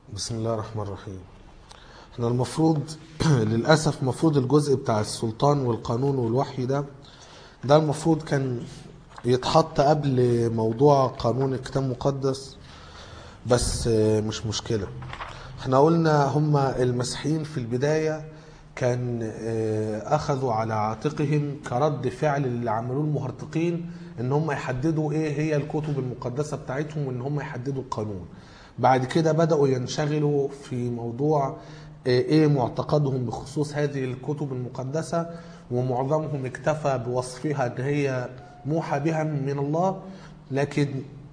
بسم الله الرحمن الرحيم احنا المفروض للأسف المفروض الجزء بتاع السلطان والقانون والوحي ده ده المفروض كان يتحط قبل موضوع قانون الكتاب المقدس بس آه، مش مشكلة احنا قلنا هما المسيحيين في البداية كان آه، أخذوا على عاتقهم كرد فعل اللي عملوه المهرطقين ان هم يحددوا ايه هي الكتب المقدسة بتاعتهم وان هم يحددوا القانون بعد كده بدأوا ينشغلوا في موضوع آه، ايه معتقدهم بخصوص هذه الكتب المقدسة ومعظمهم اكتفى بوصفها ان هي موحى بها من الله لكن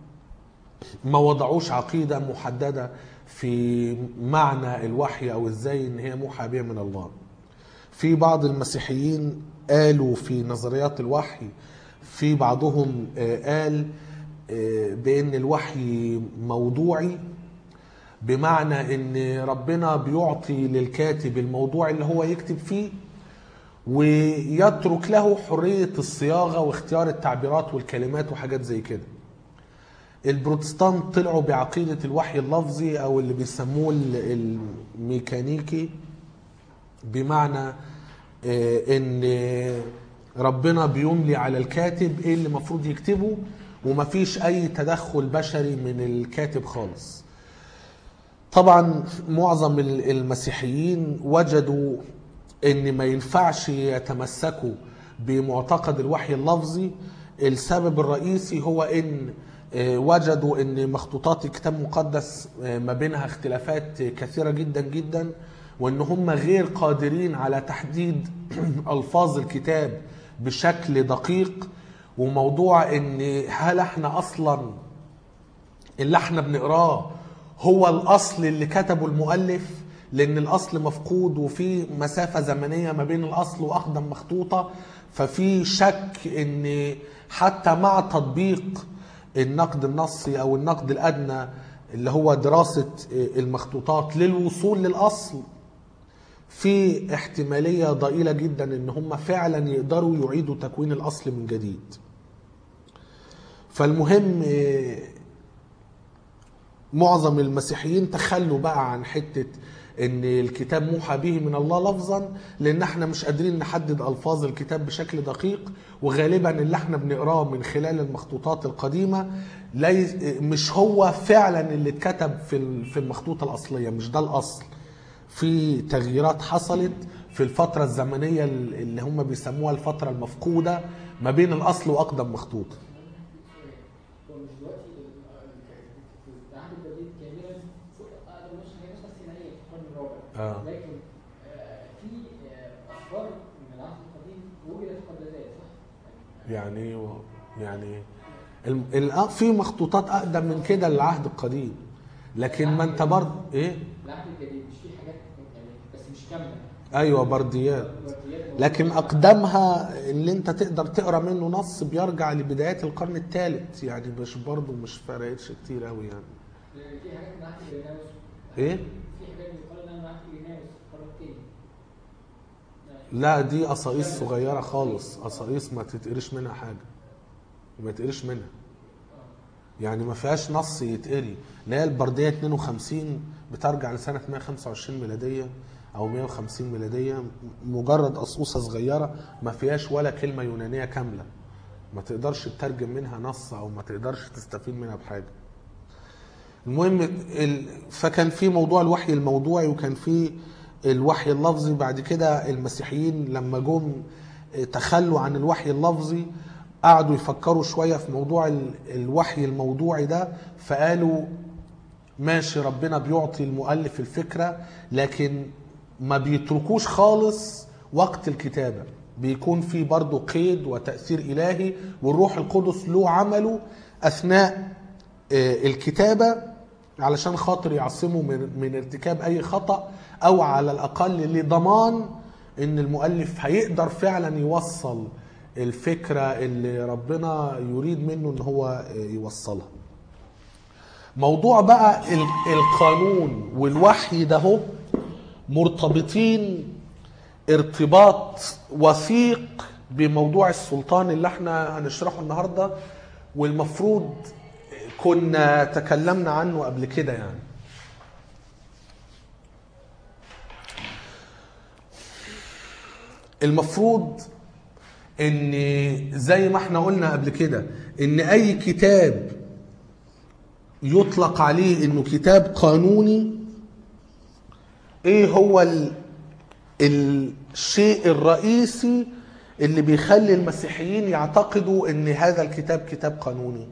ما وضعوش عقيدة محددة في معنى الوحي أو إزاي إن هي موحى بها من الله في بعض المسيحيين قالوا في نظريات الوحي في بعضهم آه، قال آه، بأن الوحي موضوعي بمعنى ان ربنا بيعطي للكاتب الموضوع اللي هو يكتب فيه ويترك له حرية الصياغة واختيار التعبيرات والكلمات وحاجات زي كده البروتستانت طلعوا بعقيدة الوحي اللفظي او اللي بيسموه ال- الميكانيكي بمعنى آه، ان ربنا بيملي على الكاتب ايه اللي المفروض يكتبه ومفيش اي تدخل بشري من الكاتب خالص طبعا معظم ال- المسيحيين وجدوا ان ما ينفعش يتمسكوا بمعتقد الوحي اللفظي السبب الرئيسي هو ان آه، وجدوا ان مخطوطات الكتاب المقدس آه، ما بينها اختلافات كثيره جدا جدا وان هم غير قادرين على تحديد الفاظ الكتاب بشكل دقيق وموضوع ان هل احنا اصلا اللي احنا بنقراه هو الاصل اللي كتبه المؤلف لان الاصل مفقود وفي مسافه زمنيه ما بين الاصل واقدم مخطوطه ففي شك ان حتى مع تطبيق النقد النصي او النقد الادنى اللي هو دراسه المخطوطات للوصول للاصل في احتماليه ضئيله جدا ان هم فعلا يقدروا يعيدوا تكوين الاصل من جديد فالمهم معظم المسيحيين تخلوا بقى عن حته ان الكتاب موحى به من الله لفظا لان احنا مش قادرين نحدد الفاظ الكتاب بشكل دقيق وغالبا اللي احنا بنقراه من خلال المخطوطات القديمه ليس مش هو فعلا اللي اتكتب في ال- في المخطوطه الاصليه مش ده الاصل في تغييرات حصلت في الفتره الزمنيه اللي هم بيسموها الفتره المفقوده ما بين الاصل واقدم مخطوطه هو مش دلوقتي ال- ال- في العهد الجديد كاملا فوق اقدم نسخه هي النسخه السينائيه في القرن الرابع آه. لكن آه، في آه، اخبار من العهد القديم وجدت قبل ذلك صح؟ يعني يعني ال- ال- في مخطوطات اقدم من كده للعهد القديم لكن ما انت برضه ايه العهد الجديد مش في حاجات يعني بس مش كامله ايوه برديات الورديات لكن اقدمها اللي انت تقدر تقرا منه نص بيرجع لبدايات القرن الثالث يعني مش برضه مش فرقتش كتير قوي يعني لان في حاجات من عهد الجناوس ايه في حاجات بيقال انها من عهد الجناوس في القرن الثاني لا دي قصايص صغيره خالص قصايص ما تتقريش منها حاجه ما تقريش منها يعني ما فيهاش نص يتقري اللي هي البرديه 52 بترجع لسنه 125 ميلاديه او 150 ميلاديه مجرد قصوصه صغيره ما فيهاش ولا كلمه يونانيه كامله ما تقدرش تترجم منها نص او ما تقدرش تستفيد منها بحاجه المهم ال... فكان في موضوع الوحي الموضوعي وكان في الوحي اللفظي بعد كده المسيحيين لما جم تخلوا عن الوحي اللفظي قعدوا يفكروا شوية في موضوع ال- الوحي الموضوعي ده فقالوا ماشي ربنا بيعطي المؤلف الفكرة لكن ما بيتركوش خالص وقت الكتابة بيكون في برضه قيد وتأثير إلهي والروح القدس له عمله أثناء آه، الكتابة علشان خاطر يعصمه من, من ارتكاب أي خطأ أو على الأقل لضمان إن المؤلف هيقدر فعلا يوصل الفكرة اللي ربنا يريد منه إن هو آه، يوصلها موضوع بقى ال- القانون والوحي ده هو مرتبطين ارتباط وثيق بموضوع السلطان اللي احنا هنشرحه النهارده والمفروض كنا تكلمنا عنه قبل كده يعني المفروض ان زي ما احنا قلنا قبل كده ان اي كتاب يطلق عليه انه كتاب قانوني ايه هو ال... الشيء الرئيسي اللي بيخلي المسيحيين يعتقدوا ان هذا الكتاب كتاب قانوني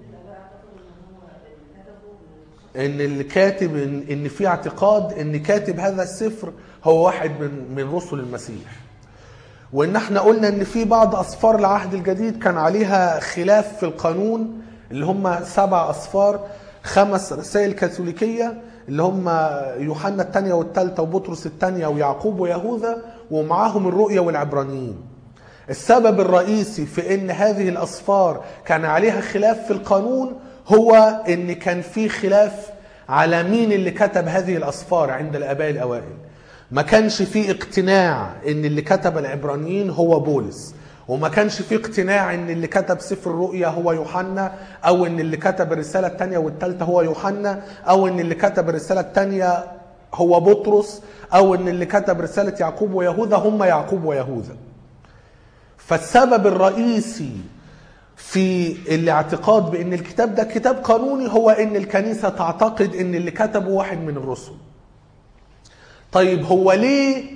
ان اللي كاتب ان, إن في اعتقاد ان كاتب هذا السفر هو واحد من من رسل المسيح وان احنا قلنا ان في بعض اسفار العهد الجديد كان عليها خلاف في القانون اللي هم سبع اسفار خمس رسائل كاثوليكيه اللي هم يوحنا الثانيه والثالثه وبطرس الثانيه ويعقوب ويهوذا ومعاهم الرؤيا والعبرانيين السبب الرئيسي في ان هذه الاسفار كان عليها خلاف في القانون هو ان كان في خلاف على مين اللي كتب هذه الاسفار عند الاباء الاوائل ما كانش في اقتناع ان اللي كتب العبرانيين هو بولس وما كانش في اقتناع ان اللي كتب سفر الرؤيا هو يوحنا او ان اللي كتب الرساله الثانيه والثالثه هو يوحنا او ان اللي كتب الرساله الثانيه هو بطرس او ان اللي كتب رساله يعقوب ويهوذا هم يعقوب ويهوذا فالسبب الرئيسي في الاعتقاد بان الكتاب ده كتاب قانوني هو ان الكنيسه تعتقد ان اللي كتبه واحد من الرسل طيب هو ليه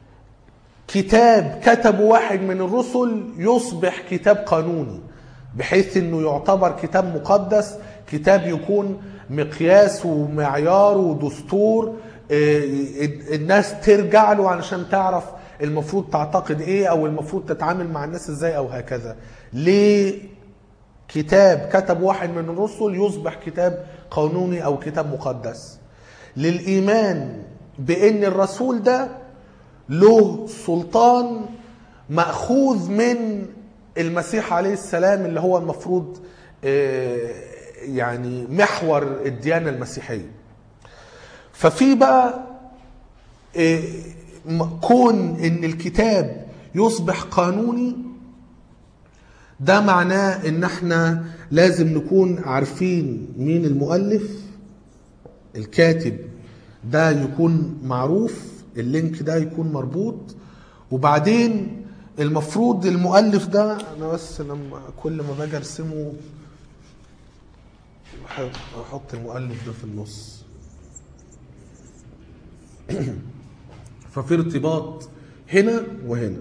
كتاب كتبه واحد من الرسل يصبح كتاب قانوني بحيث انه يعتبر كتاب مقدس كتاب يكون مقياس ومعيار ودستور آه، الناس ترجع له علشان تعرف المفروض تعتقد ايه او المفروض تتعامل مع الناس ازاي او هكذا ليه كتاب كتب واحد من الرسل يصبح كتاب قانوني او كتاب مقدس للايمان بان الرسول ده له سلطان ماخوذ من المسيح عليه السلام اللي هو المفروض آه، يعني محور الديانه المسيحيه ففي بقى آه، م- كون ان الكتاب يصبح قانوني ده معناه ان احنا لازم نكون عارفين مين المؤلف الكاتب ده يكون معروف اللينك ده يكون مربوط وبعدين المفروض المؤلف ده انا بس لما كل ما باجي ارسمه بحب احط المؤلف ده في النص ففي ارتباط هنا وهنا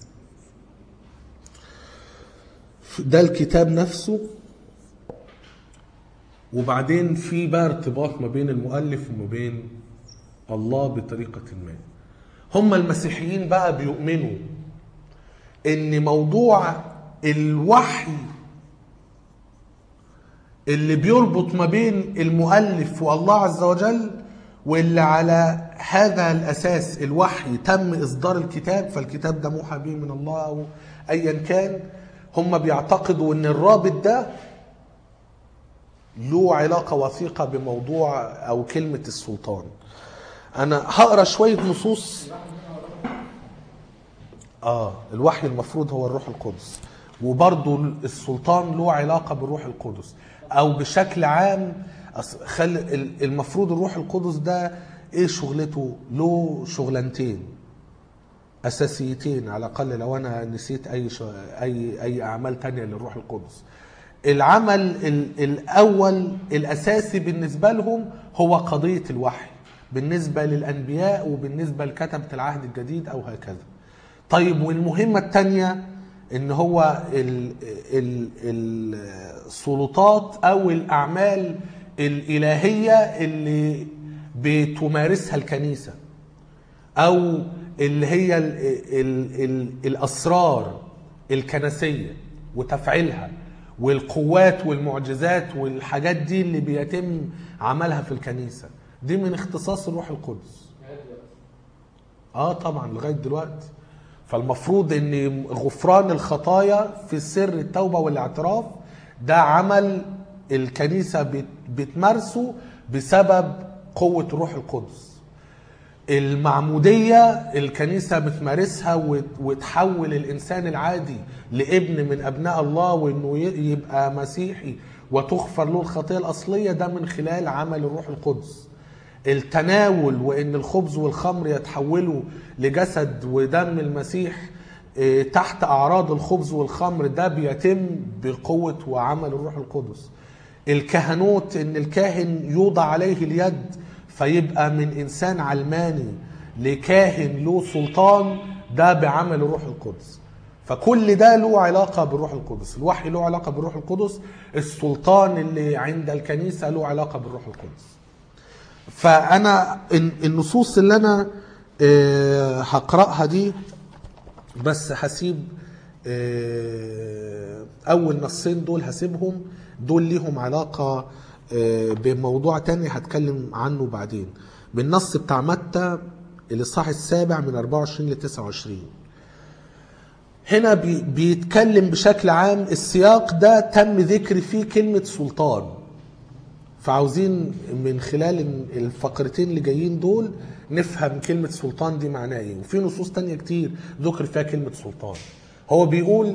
ده الكتاب نفسه وبعدين في بقى ارتباط ما بين المؤلف وما بين الله بطريقة ما هم المسيحيين بقى بيؤمنوا ان موضوع الوحي اللي بيربط ما بين المؤلف والله عز وجل واللي على هذا الاساس الوحي تم اصدار الكتاب فالكتاب ده موحى به من الله او ايا كان هم بيعتقدوا ان الرابط ده له علاقه وثيقه بموضوع او كلمه السلطان انا هقرا شويه نصوص اه الوحي المفروض هو الروح القدس وبرضه السلطان له علاقه بالروح القدس او بشكل عام أص- خل ال- المفروض الروح القدس ده ايه شغلته له شغلانتين اساسيتين على الاقل لو انا نسيت اي ش... اي اي اعمال تانية للروح القدس العمل ال- الاول الاساسي بالنسبه لهم هو قضيه الوحي بالنسبه للانبياء وبالنسبه لكتبه العهد الجديد او هكذا طيب والمهمه الثانيه ان هو ال- ال- السلطات او الاعمال الالهيه اللي بتمارسها الكنيسه او اللي هي ال ال ال الاسرار الكنسيه وتفعيلها والقوات والمعجزات والحاجات دي اللي بيتم عملها في الكنيسه دي من اختصاص الروح القدس اه طبعا لغايه دلوقتي فالمفروض ان غفران الخطايا في سر التوبه والاعتراف ده عمل الكنيسه بت- بتمارسه بسبب قوه الروح القدس المعمودية الكنيسة بتمارسها وت- وتحول الإنسان العادي لابن من أبناء الله وإنه ي- يبقى مسيحي وتغفر له الخطية الأصلية ده من خلال عمل الروح القدس التناول وإن الخبز والخمر يتحولوا لجسد ودم المسيح آه، تحت اعراض الخبز والخمر ده بيتم بقوه وعمل الروح القدس الكهنوت ان الكاهن يوضع عليه اليد فيبقى من انسان علماني لكاهن له سلطان ده بعمل الروح القدس فكل ده له علاقة بالروح القدس الوحي له علاقة بالروح القدس السلطان اللي عند الكنيسة له علاقة بالروح القدس فأنا الن- النصوص اللي أنا آه، هقرأها دي بس هسيب آه، أول نصين دول هسيبهم دول ليهم علاقة آه، بموضوع تاني هتكلم عنه بعدين بالنص بتاع متى الإصحاح السابع من 24 ل 29 هنا بي بيتكلم بشكل عام السياق ده تم ذكر فيه كلمة سلطان فعاوزين من خلال الفقرتين اللي جايين دول نفهم كلمة سلطان دي معناها ايه وفي نصوص تانية كتير ذكر فيها كلمة سلطان هو بيقول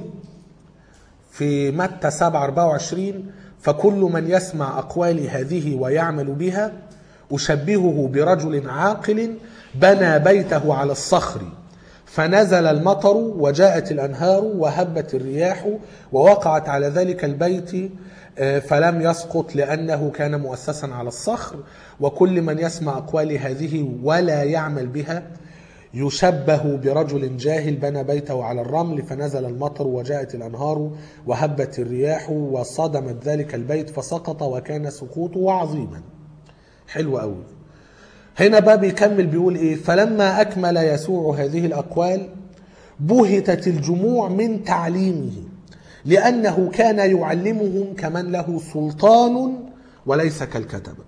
في متى 7 24 فكل من يسمع أقوالي هذه ويعمل بها أشبهه برجل عاقل بنى بيته على الصخر فنزل المطر وجاءت الأنهار وهبت الرياح ووقعت على ذلك البيت آه، فلم يسقط لأنه كان مؤسسا على الصخر وكل من يسمع أقوالي هذه ولا يعمل بها يشبه برجل جاهل بنى بيته على الرمل فنزل المطر وجاءت الأنهار وهبت الرياح وصدمت ذلك البيت فسقط وكان سقوطه عظيما حلو قوي هنا بقى بيكمل بيقول ايه فلما اكمل يسوع هذه الاقوال بهتت الجموع من تعليمه لانه كان يعلمهم كمن له سلطان وليس كالكتبه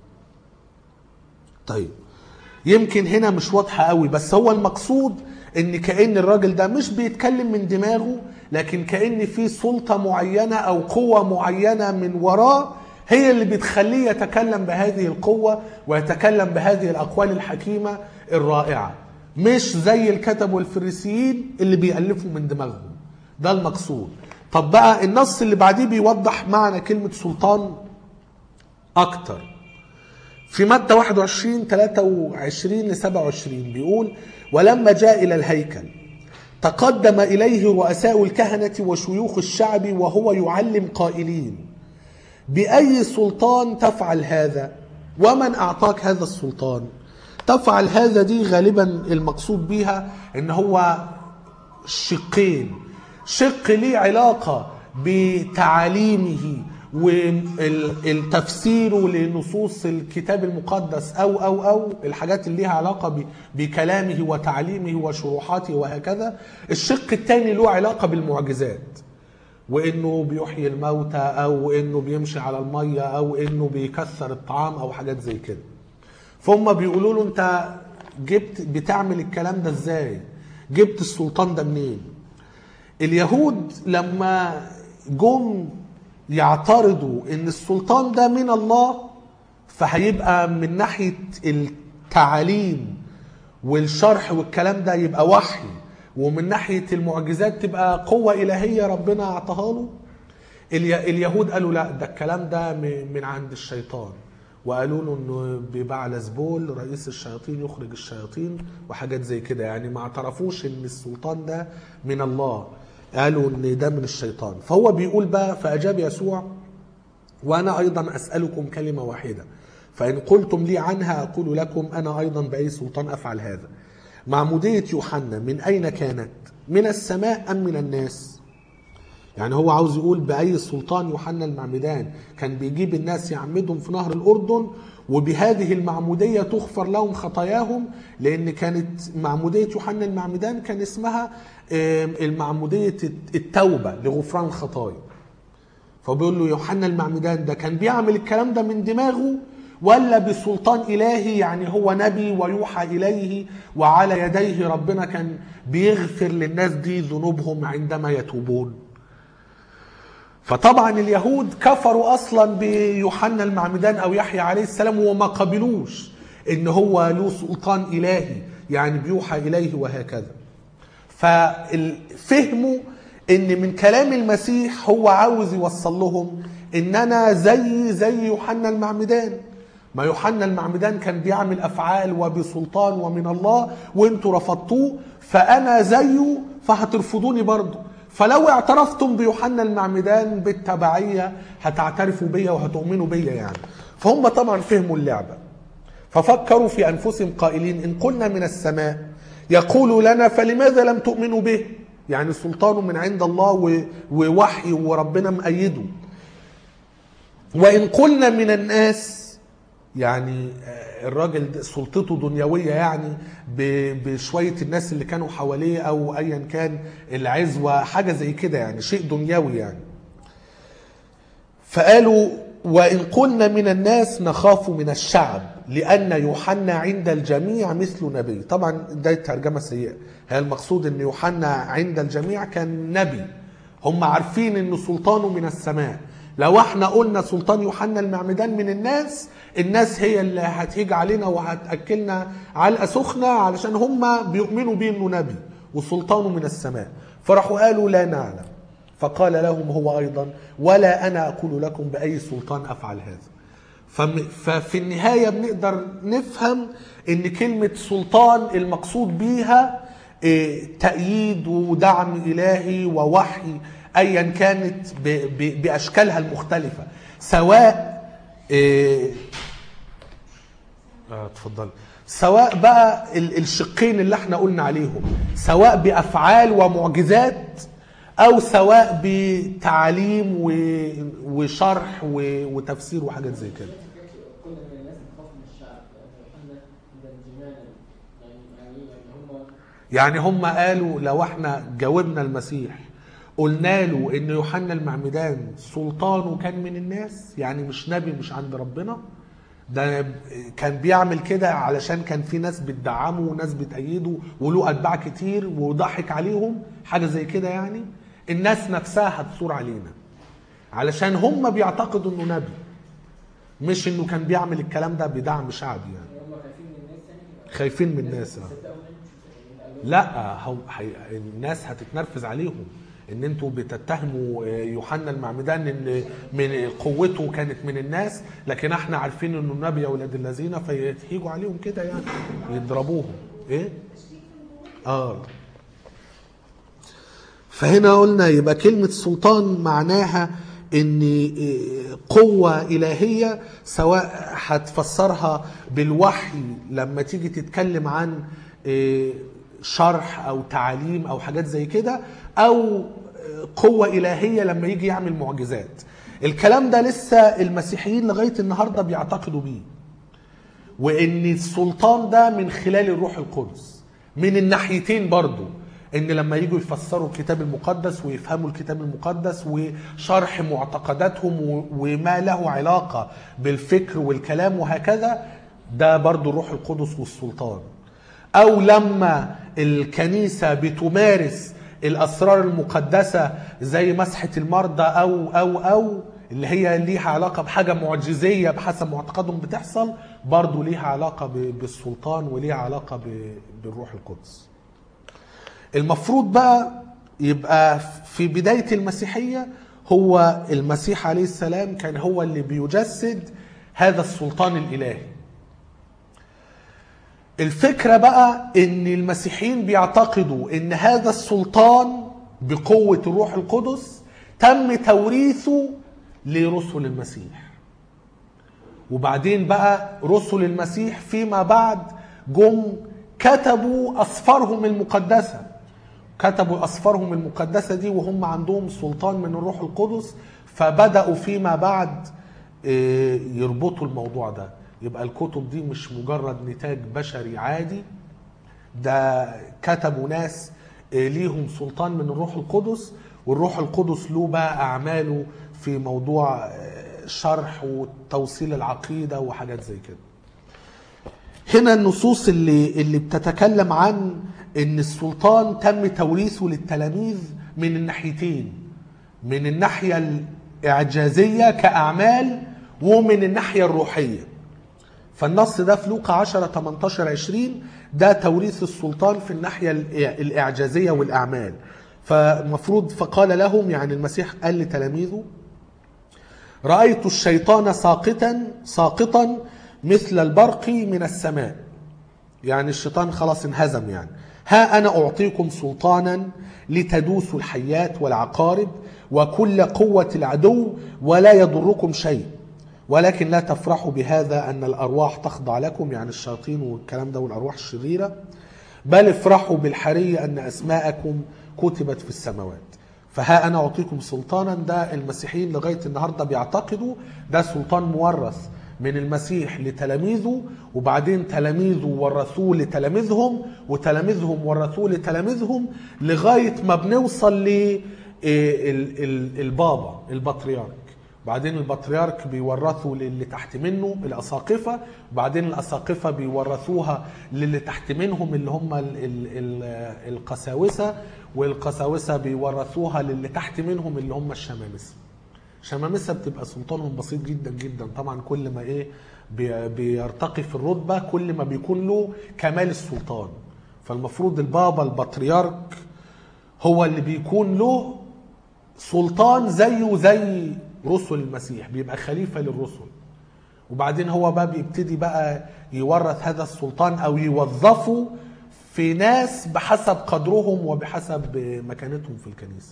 طيب يمكن هنا مش واضحه قوي بس هو المقصود ان كان الراجل ده مش بيتكلم من دماغه لكن كان في سلطه معينه او قوه معينه من وراه هي اللي بتخليه يتكلم بهذه القوه ويتكلم بهذه الاقوال الحكيمه الرائعه مش زي الكتب والفريسيين اللي بيألفوا من دماغهم ده المقصود طب بقى النص اللي بعديه بيوضح معنى كلمه سلطان اكتر في مادة 21 23 ل 27 بيقول ولما جاء إلى الهيكل تقدم إليه رؤساء الكهنة وشيوخ الشعب وهو يعلم قائلين بأي سلطان تفعل هذا ومن أعطاك هذا السلطان تفعل هذا دي غالبا المقصود بيها ان هو شقين شق ليه علاقة بتعاليمه والتفسير لنصوص الكتاب المقدس او او او الحاجات اللي ليها علاقه ب- بكلامه وتعليمه وشروحاته وهكذا الشق الثاني له علاقه بالمعجزات وانه بيحيي الموتى او انه بيمشي على الميه او انه بيكسر الطعام او حاجات زي كده فهم بيقولوا له انت جبت بتعمل الكلام ده ازاي جبت السلطان ده منين اليهود لما جم يعترضوا ان السلطان ده من الله فهيبقى من ناحيه التعاليم والشرح والكلام ده يبقى وحي ومن ناحيه المعجزات تبقى قوه الهيه ربنا اعطاها له الي- اليهود قالوا لا ده الكلام ده م- من عند الشيطان وقالوا له انه ببعل زبول رئيس الشياطين يخرج الشياطين وحاجات زي كده يعني ما اعترفوش ان السلطان ده من الله قالوا ان ده من الشيطان فهو بيقول بقى فاجاب يسوع وانا ايضا اسالكم كلمه واحده فان قلتم لي عنها اقول لكم انا ايضا باي سلطان افعل هذا معموديه يوحنا من اين كانت من السماء ام من الناس يعني هو عاوز يقول بأي سلطان يوحنا المعمدان كان بيجيب الناس يعمدهم في نهر الأردن وبهذه المعمودية تغفر لهم خطاياهم لأن كانت معمودية يوحنا المعمدان كان اسمها آم، المعمودية التوبة لغفران الخطايا فبيقول له يوحنا المعمدان ده كان بيعمل الكلام ده من دماغه ولا بسلطان إلهي يعني هو نبي ويوحى إليه وعلى يديه ربنا كان بيغفر للناس دي ذنوبهم عندما يتوبون فطبعا اليهود كفروا اصلا بيوحنا المعمدان او يحيى عليه السلام وما قبلوش ان هو له سلطان الهي يعني بيوحى اليه وهكذا ففهموا ان من كلام المسيح هو عاوز يوصل لهم ان انا زي زي يوحنا المعمدان ما يوحنا المعمدان كان بيعمل افعال وبسلطان ومن الله وانتوا رفضتوه فانا زيه فهترفضوني برضه فلو اعترفتم بيوحنا المعمدان بالتبعيه هتعترفوا بيا وهتؤمنوا بيا يعني فهم طبعا فهموا اللعبه ففكروا في انفسهم قائلين ان قلنا من السماء يقول لنا فلماذا لم تؤمنوا به يعني سلطانه من عند الله و- ووحي وربنا مأيده وإن قلنا من الناس يعني آه، الراجل ده سلطته دنيوية يعني ب- بشوية الناس اللي كانوا حواليه أو أيا كان العزوة حاجة زي كده يعني شيء دنيوي يعني فقالوا وإن قلنا من الناس نخاف من الشعب لأن يوحنا عند الجميع مثل نبي طبعا ده ترجمة سيئة هي المقصود أن يوحنا عند الجميع كان نبي هم عارفين أن سلطانه من السماء لو احنا قلنا سلطان يوحنا المعمدان من الناس الناس هي اللي هتيجي علينا وهتأكلنا علقة سخنة علشان هم بيؤمنوا بيه انه نبي وسلطانه من السماء فراحوا قالوا لا نعلم فقال لهم هو ايضا ولا انا اقول لكم باي سلطان افعل هذا فم- ففي النهايه بنقدر نفهم ان كلمه سلطان المقصود بيها إيه، تأييد ودعم إلهي ووحي أيا كانت ب- ب- بأشكالها المختلفة سواء إيه، اه اتفضل سواء بقى ال- الشقين اللي احنا قلنا عليهم سواء بافعال ومعجزات او سواء بتعليم و- وشرح و- وتفسير وحاجات زي كده كل من الناس نخاف من الشعب يوحنا عند الجمال يعني يعني يعني هم يعني هم قالوا لو احنا جاوبنا المسيح قلنا له ان يوحنا المعمدان سلطانه كان من الناس يعني مش نبي مش عند ربنا ده كان بيعمل كده علشان كان في ناس بتدعمه وناس بتأيده وله أتباع كتير وضحك عليهم حاجة زي كده يعني الناس نفسها هتصور علينا علشان هم بيعتقدوا انه نبي مش انه كان بيعمل الكلام ده بدعم شعبي يعني هم خايفين من الناس يعني خايفين من الناس آه. صدقوا منهم لا هو حي... الناس هتتنرفز عليهم ان انتوا بتتهموا يوحنا المعمدان ان من قوته كانت من الناس لكن احنا عارفين انه نبي يا ولاد الذين فيهيجوا عليهم كده يعني يضربوهم ايه اه فهنا قلنا يبقى كلمة سلطان معناها ان قوة إلهية سواء هتفسرها بالوحي لما تيجي تتكلم عن شرح أو تعليم أو حاجات زي كده أو قوة إلهية لما يجي يعمل معجزات الكلام ده لسه المسيحيين لغاية النهاردة بيعتقدوا بيه وان السلطان ده من خلال الروح القدس من الناحيتين برضو ان لما يجوا يفسروا الكتاب المقدس ويفهموا الكتاب المقدس وشرح معتقداتهم و- وما له علاقة بالفكر والكلام وهكذا ده برضو الروح القدس والسلطان او لما الكنيسة بتمارس الاسرار المقدسة زي مسحة المرضى او او او اللي هي ليها علاقة بحاجة معجزية بحسب معتقدهم بتحصل برضو ليها علاقة ب- بالسلطان وليها علاقة ب- بالروح القدس المفروض بقى يبقى في بداية المسيحية هو المسيح عليه السلام كان هو اللي بيجسد هذا السلطان الإلهي الفكرة بقى ان المسيحيين بيعتقدوا ان هذا السلطان بقوة الروح القدس تم توريثه لرسل المسيح وبعدين بقى رسل المسيح فيما بعد جم كتبوا أسفارهم المقدسة كتبوا أسفارهم المقدسة دي وهم عندهم سلطان من الروح القدس فبدأوا فيما بعد آه، يربطوا الموضوع ده يبقى الكتب دي مش مجرد نتاج بشري عادي ده كتبوا ناس آه، ليهم سلطان من الروح القدس والروح القدس له بقى أعماله في موضوع آه، شرح وتوصيل العقيدة وحاجات زي كده هنا النصوص اللي اللي بتتكلم عن ان السلطان تم توريثه للتلاميذ من الناحيتين من الناحيه الاعجازيه كاعمال ومن الناحيه الروحيه فالنص ده في لوقا 10 18 20 ده توريث السلطان في الناحيه الإع- الاعجازيه والاعمال فمفروض فقال لهم يعني المسيح قال لتلاميذه رأيت الشيطان ساقطا ساقطا مثل البرق من السماء يعني الشيطان خلاص انهزم يعني ها أنا أعطيكم سلطانا لتدوسوا الحيات والعقارب وكل قوة العدو ولا يضركم شيء ولكن لا تفرحوا بهذا أن الأرواح تخضع لكم يعني الشياطين والكلام ده والأرواح الشريرة بل افرحوا بالحرية أن أسماءكم كتبت في السماوات فها أنا أعطيكم سلطانا ده المسيحيين لغاية النهاردة بيعتقدوا ده سلطان مورث من المسيح لتلاميذه وبعدين تلاميذه ورثوه لتلاميذهم وتلاميذهم ورثوه لتلاميذهم لغاية ما بنوصل للبابا البطريرك بعدين البطريرك بيورثوا للي تحت منه الأساقفة وبعدين الأساقفة بيورثوها للي تحت منهم اللي هم ال ال ال القساوسة والقساوسة بيورثوها للي تحت منهم اللي هم الشمامسة شمامسة بتبقى سلطانهم بسيط جدا جدا طبعا كل ما ايه بي- بيرتقي في الرتبة كل ما بيكون له كمال السلطان فالمفروض البابا البطريرك هو اللي بيكون له سلطان زيه زي رسل المسيح بيبقى خليفة للرسل وبعدين هو بقى بيبتدي بقى يورث هذا السلطان او يوظفه في ناس بحسب قدرهم وبحسب مكانتهم في الكنيسه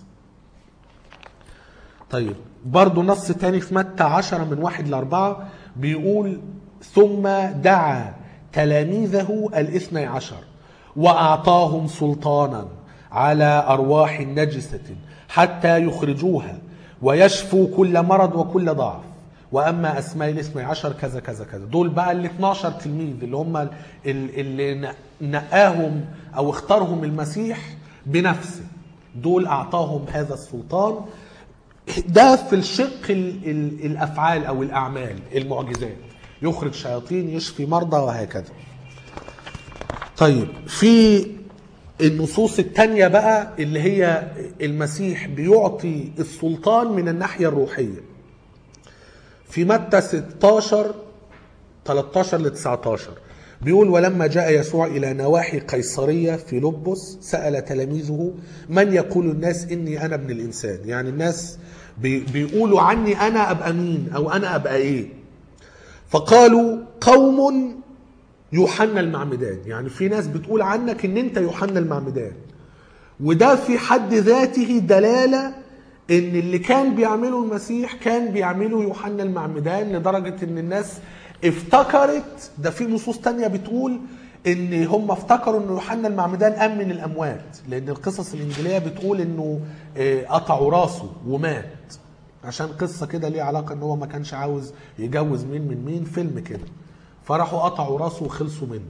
طيب برضو نص تاني في متى عشرة من واحد لأربعة بيقول ثم دعا تلاميذه الاثني عشر وأعطاهم سلطانا على أرواح نجسة حتى يخرجوها ويشفوا كل مرض وكل ضعف واما اسماء الاثني عشر كذا كذا كذا دول بقى ال 12 تلميذ اللي هم ال- اللي نقاهم او اختارهم المسيح بنفسه دول اعطاهم هذا السلطان ده في الشق ال ال الافعال او الاعمال المعجزات يخرج شياطين يشفي مرضى وهكذا طيب في النصوص التانية بقى اللي هي المسيح بيعطي السلطان من الناحية الروحية في متى 16 13 ل 19 بيقول ولما جاء يسوع إلى نواحي قيصرية في لبس سأل تلاميذه من يقول الناس إني أنا ابن الإنسان يعني الناس بي- بيقولوا عني أنا أبقى مين أو أنا أبقى إيه فقالوا قوم يوحنا المعمدان يعني في ناس بتقول عنك ان انت يوحنا المعمدان وده في حد ذاته دلالة ان اللي كان بيعمله المسيح كان بيعمله يوحنا المعمدان لدرجة ان الناس افتكرت ده في نصوص تانية بتقول ان هم افتكروا ان يوحنا المعمدان قام من الاموات لان القصص الانجيليه بتقول انه آه، قطعوا راسه ومات عشان قصه كده ليها علاقه ان هو ما كانش عاوز يجوز مين من مين فيلم كده فراحوا قطعوا راسه وخلصوا منه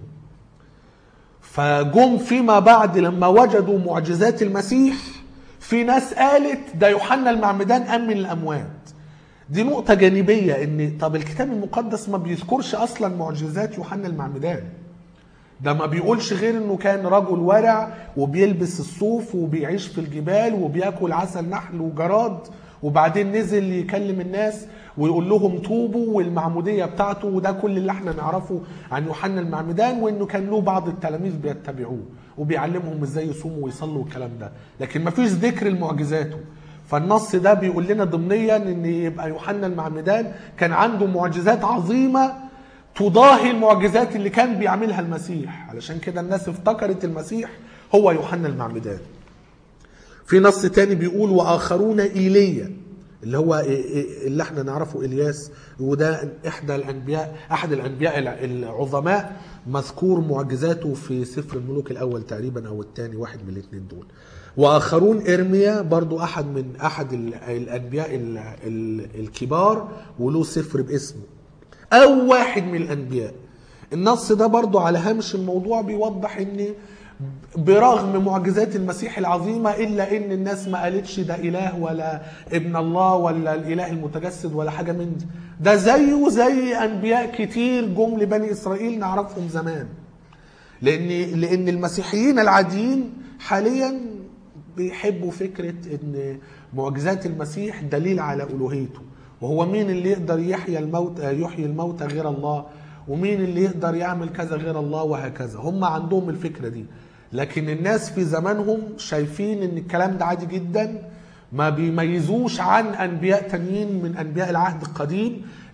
فجم فيما بعد لما وجدوا معجزات المسيح في ناس قالت ده يوحنا المعمدان قام من الاموات دي نقطة جانبية ان طب الكتاب المقدس ما بيذكرش اصلا معجزات يوحنا المعمدان ده ما بيقولش غير انه كان رجل ورع وبيلبس الصوف وبيعيش في الجبال وبياكل عسل نحل وجراد وبعدين نزل يكلم الناس ويقول لهم توبوا والمعمودية بتاعته وده كل اللي احنا نعرفه عن يوحنا المعمدان وانه كان له بعض التلاميذ بيتبعوه وبيعلمهم ازاي يصوموا ويصلوا والكلام ده لكن ما فيش ذكر لمعجزاته فالنص ده بيقول لنا ضمنيا ان يبقى يوحنا المعمدان كان عنده معجزات عظيمه تضاهي المعجزات اللي كان بيعملها المسيح علشان كده الناس افتكرت المسيح هو يوحنا المعمدان في نص تاني بيقول واخرون ايليا اللي هو اللي احنا نعرفه الياس وده احدى الانبياء احد الانبياء العظماء مذكور معجزاته في سفر الملوك الاول تقريبا او الثاني واحد من الاثنين دول واخرون ارميا برضو احد من احد الانبياء ال- ال- الكبار وله سفر باسمه او واحد من الانبياء النص ده برضو على هامش الموضوع بيوضح ان برغم معجزات المسيح العظيمة إلا إن الناس ما قالتش ده إله ولا ابن الله ولا الإله المتجسد ولا حاجة من دي ده زيه زي أنبياء كتير جم لبني إسرائيل نعرفهم زمان لأن لأن المسيحيين العاديين حاليا بيحبوا فكرة إن معجزات المسيح دليل على ألوهيته وهو مين اللي يقدر يحيي الموت يحيي الموتى غير الله ومين اللي يقدر يعمل كذا غير الله وهكذا هم عندهم الفكرة دي لكن الناس في زمانهم شايفين ان الكلام ده عادي جدا ما بيميزوش عن انبياء تانيين من انبياء العهد القديم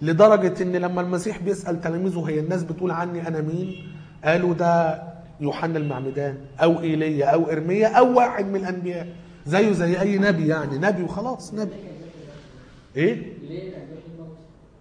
لدرجة ان لما المسيح بيسأل تلاميذه هي الناس بتقول عني انا مين قالوا ده يوحنا المعمدان او ايليا او ارميا او واحد من الانبياء زيه زي اي نبي يعني نبي وخلاص نبي ايه ليه كان بيحيي الموت؟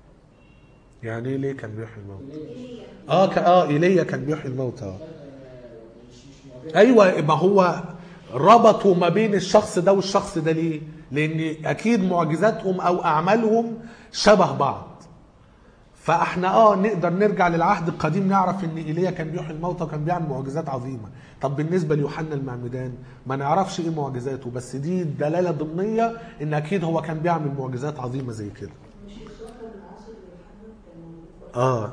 يعني ايه ليه كان بيحيي الموت ليه؟ اه ك... اه ايليا كان بيحيي الموتى اه مش مش معجزة ايوه ما هو ربطوا ما بين الشخص ده والشخص ده ليه؟ لان اكيد معجزاتهم او اعمالهم شبه بعض. فاحنا اه نقدر نرجع للعهد القديم نعرف ان ايليا كان بيحيي الموتى وكان بيعمل معجزات عظيمه. طب بالنسبه ليوحنا المعمدان ما نعرفش ايه معجزاته بس دي دلاله ضمنيه ان اكيد هو كان بيعمل معجزات عظيمه زي كده. مش الصخرة من عصر يوحنا كان موجود اه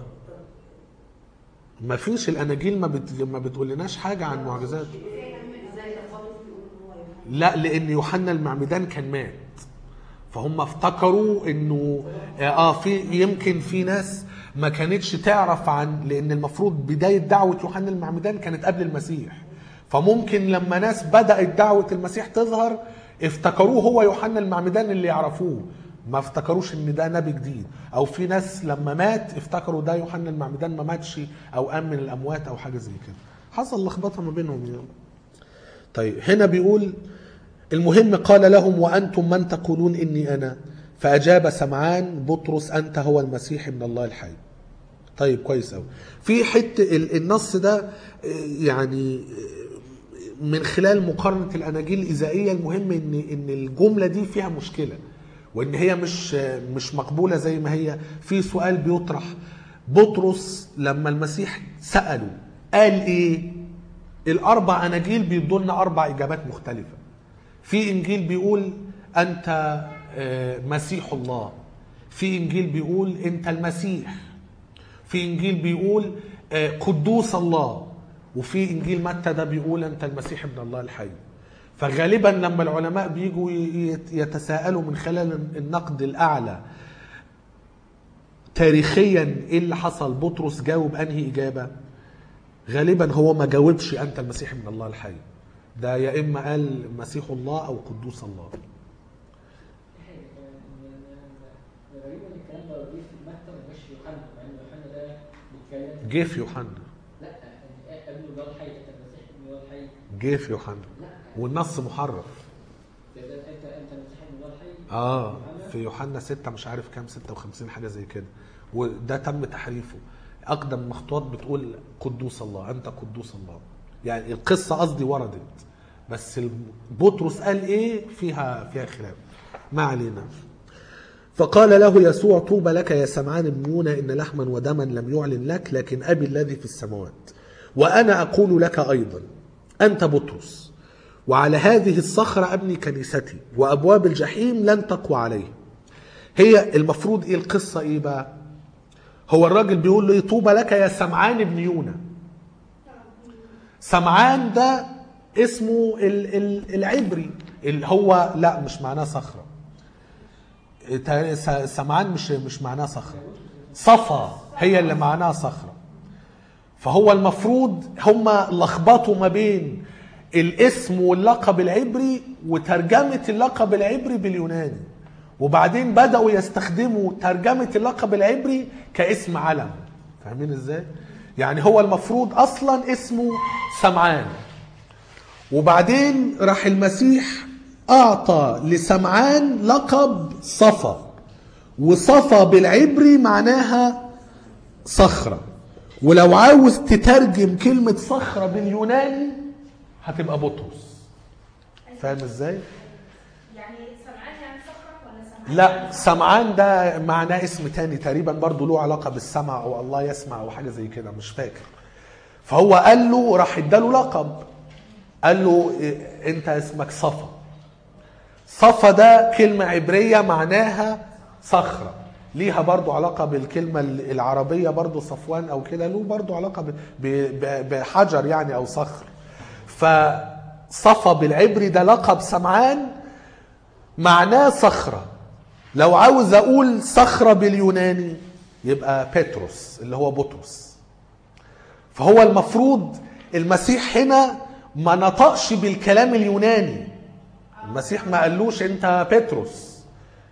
ما فيش الاناجيل ما بت... ما بتقولناش حاجه عن معجزاته. ازاي الخالص بيقول ان هو يوحنا لا لان يوحنا المعمدان كان مات فهم افتكروا انه اه في يمكن في ناس ما كانتش تعرف عن لان المفروض بدايه دعوه يوحنا المعمدان كانت قبل المسيح فممكن لما ناس بدات دعوه المسيح تظهر افتكروه هو يوحنا المعمدان اللي يعرفوه ما افتكروش ان ده نبي جديد او في ناس لما مات افتكروا ده يوحنا المعمدان ما ماتش او قام من الاموات او حاجه زي كده حصل لخبطه ما بينهم يعني طيب هنا بيقول المهم قال لهم وأنتم من تقولون إني أنا فأجاب سمعان بطرس أنت هو المسيح من الله الحي طيب كويس أوي في حتة ال- النص ده آه، يعني آه، من خلال مقارنة الأناجيل الإذائية المهم إن إن الجملة دي فيها مشكلة وإن هي مش آه، مش مقبولة زي ما هي في سؤال بيطرح بطرس لما المسيح سأله قال إيه؟ الاربع اناجيل بيدوا لنا اربع اجابات مختلفه في انجيل بيقول انت آه، مسيح الله في انجيل بيقول انت المسيح في انجيل بيقول آه، قدوس الله وفي انجيل متى ده بيقول انت المسيح ابن الله الحي فغالبا لما العلماء بيجوا ي- يتساءلوا من خلال النقد الاعلى تاريخيا ايه اللي حصل بطرس جاوب انهي اجابه غالبا هو ما جاوبش انت المسيح من الله الحي ده يا اما قال مسيح الله او قدوس الله غريب ان الكلام ده جه في متى ما جاش في يوحنا مع ان يوحنا ده بيتكلم جه في يوحنا لا قبل الله الحي انت المسيح ابن الله الحي جه في يوحنا لا والنص محرف ده ده انت انت المسيح ابن الله الحي اه يوحنا؟ في يوحنا 6 مش عارف كام 56 حاجه زي كده وده تم تحريفه اقدم مخطوطات بتقول قدوس الله انت قدوس الله يعني القصه قصدي وردت بس ال- بطرس قال ايه فيها فيها خلاف ما علينا فقال له يسوع طوبى لك يا سمعان بن يونا ان لحما ودما لم يعلن لك لكن ابي الذي في السماوات وانا اقول لك ايضا انت بطرس وعلى هذه الصخره ابني كنيستي وابواب الجحيم لن تقوى عليه هي المفروض ايه القصه ايه بقى هو الراجل بيقول له إيه؟ طوبى لك يا سمعان بن يونا سمعان ده اسمه ال- ال- العبري اللي هو لا مش معناه صخره تا- س- سمعان مش مش معناه صخره صفا هي اللي معناها صخره فهو المفروض هم لخبطوا ما بين الاسم واللقب العبري وترجمة اللقب العبري باليوناني وبعدين بدأوا يستخدموا ترجمة اللقب العبري كاسم علم فاهمين ازاي؟ يعني هو المفروض اصلا اسمه سمعان وبعدين راح المسيح اعطى لسمعان لقب صفا وصفا بالعبري معناها صخرة ولو عاوز تترجم كلمة صخرة باليوناني هتبقى بطرس فاهم ازاي؟ يعني سمعان يعني صخرة ولا سمعان؟ لا سمعان ده معناه اسم تاني تقريبا برضه له علاقة بالسمع او الله يسمع او حاجة زي كده مش فاكر فهو قال له راح اداله لقب قال له إيه، انت اسمك صفا صفا ده كلمة عبرية معناها صخرة ليها برضو علاقة بالكلمة العربية برضو صفوان أو كده له برضو علاقة ب- ب- بحجر يعني أو صخر فصفا بالعبري ده لقب سمعان معناه صخرة لو عاوز أقول صخرة باليوناني يبقى بيتروس اللي هو بطرس فهو المفروض المسيح هنا ما نطقش بالكلام اليوناني المسيح ما قالوش انت بطرس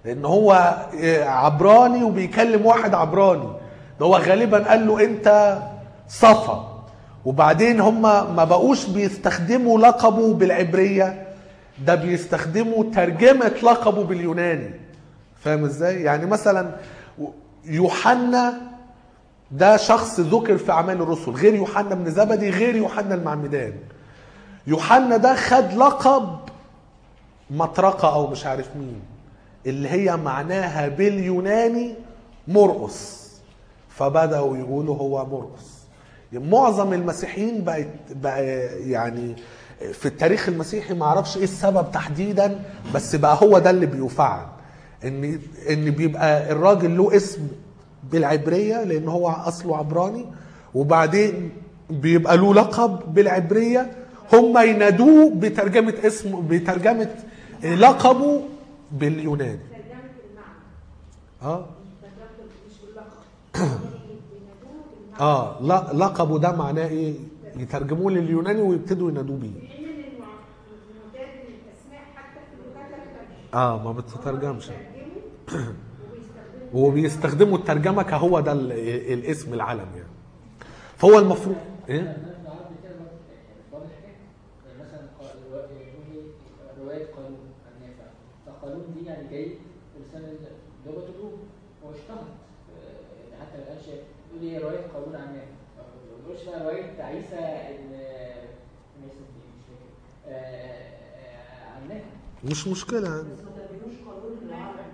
لان هو آه، عبراني وبيكلم واحد عبراني ده هو غالبا قال له انت صفا وبعدين هم ما بقوش بيستخدموا لقبه بالعبريه ده بيستخدموا ترجمه لقبه باليوناني فاهم ازاي يعني مثلا يوحنا ده شخص ذكر في اعمال الرسل غير يوحنا بن زبدي غير يوحنا المعمدان يوحنا ده خد لقب مطرقه او مش عارف مين اللي هي معناها باليوناني مرقس فبداوا يقولوا هو مرقس معظم المسيحيين بقت بقى يعني في التاريخ المسيحي ما اعرفش ايه السبب تحديدا بس بقى هو ده اللي بيفعل ان ان بيبقى الراجل له اسم بالعبريه لان هو اصله عبراني وبعدين بيبقى له لقب بالعبريه هم ينادوه بترجمه اسمه بترجمه لقبه باليوناني ترجمة المعنى اه ترجمة مش باللقب بينادوه بالمعنى اه لا لقبه ده معناه ايه يترجموه لليوناني ويبتدوا ينادوه بيه في حين ان المع- المعتاد من الاسماء حتى في اللغات التانية اه ما بتترجمش بيترجموا وبيستخدموا وبيستخدموا الترجمه كهو ده ال- الاسم العلم يعني فهو المفروض ايه عندنا في العربي كده برضه يعني واضح كده يعني مثلا قا- روا- يقول لي رواية قانون عن نافع فقانون دي يعني جاي بلسان لغة الروم هو اشتهر آه، يعني حتى ما قالش يقول لي رواية قانون عن نافع ما بيقولش بقى رواية عيسى ابن ابن عيسى ابن إيه؟ مش فاكر آه، آه، عن نافع مش مشكله يعني بس ما ترجموش قانون العربي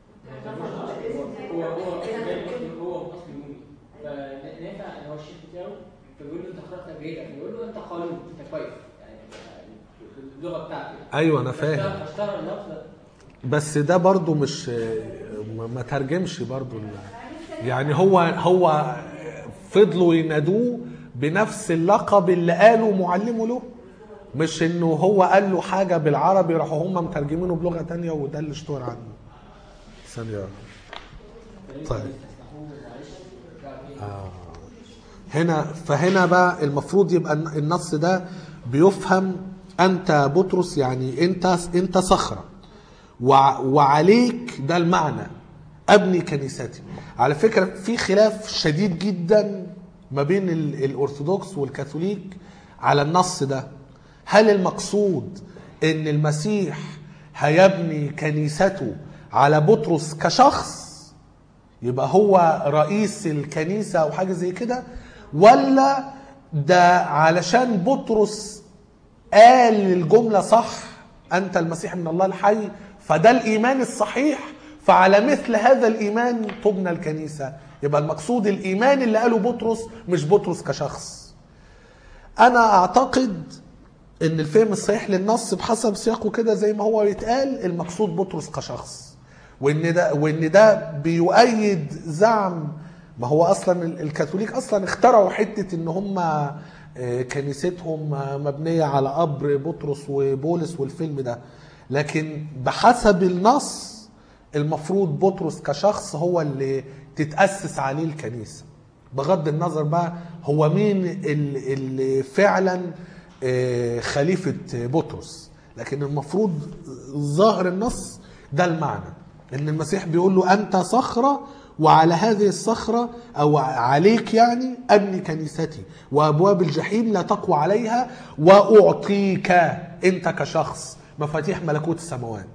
هو هو جاي من- هو من اصل يوناني فنافع ان هو الشيخ بتاعه فبيقول له انت خرجت جيدا فيقول له انت قانون انت كويس يعني باللغه بتاعته ايوه انا فاهم فاشتهر- فاشتهر اللفظ ده. بس ده برضو مش ما ما ترجمش برضو ال- يعني هو هو فضلوا ينادوه بنفس اللقب اللي قاله معلمه له مش انه هو قال له حاجه بالعربي راحوا هم مترجمينه بلغه تانية وده اللي اشتهر عنه ثانيه طيب يستسمحوه معلش بتاع إيه؟ هنا فهنا بقى المفروض يبقى النص ده بيفهم انت بطرس يعني انت انت صخره وع- وعليك ده المعنى ابني كنيستي على فكره في خلاف شديد جدا ما بين ال- الارثوذكس والكاثوليك على النص ده هل المقصود ان المسيح هيبني كنيسته على بطرس كشخص يبقى هو رئيس الكنيسة أو حاجة زي كده ولا ده علشان بطرس قال الجملة صح أنت المسيح من الله الحي فده الإيمان الصحيح فعلى مثل هذا الإيمان تبنى الكنيسة يبقى المقصود الإيمان اللي قاله بطرس مش بطرس كشخص أنا أعتقد ان الفهم الصحيح للنص بحسب سياقه كده زي ما هو يتقال المقصود بطرس كشخص وان ده وان ده بيؤيد زعم ما هو اصلا ال- الكاثوليك اصلا اخترعوا حته ان هم آه، كنيستهم آه، مبنيه على قبر بطرس وبولس والفيلم ده لكن بحسب النص المفروض بطرس كشخص هو اللي تتاسس عليه الكنيسه بغض النظر بقى هو مين ال- اللي فعلا آه، خليفة بطرس لكن المفروض ظاهر النص ده المعنى ان المسيح بيقول له انت صخرة وعلى هذه الصخرة او عليك يعني ابني كنيستي وابواب الجحيم لا تقوى عليها واعطيك انت كشخص مفاتيح ملكوت السماوات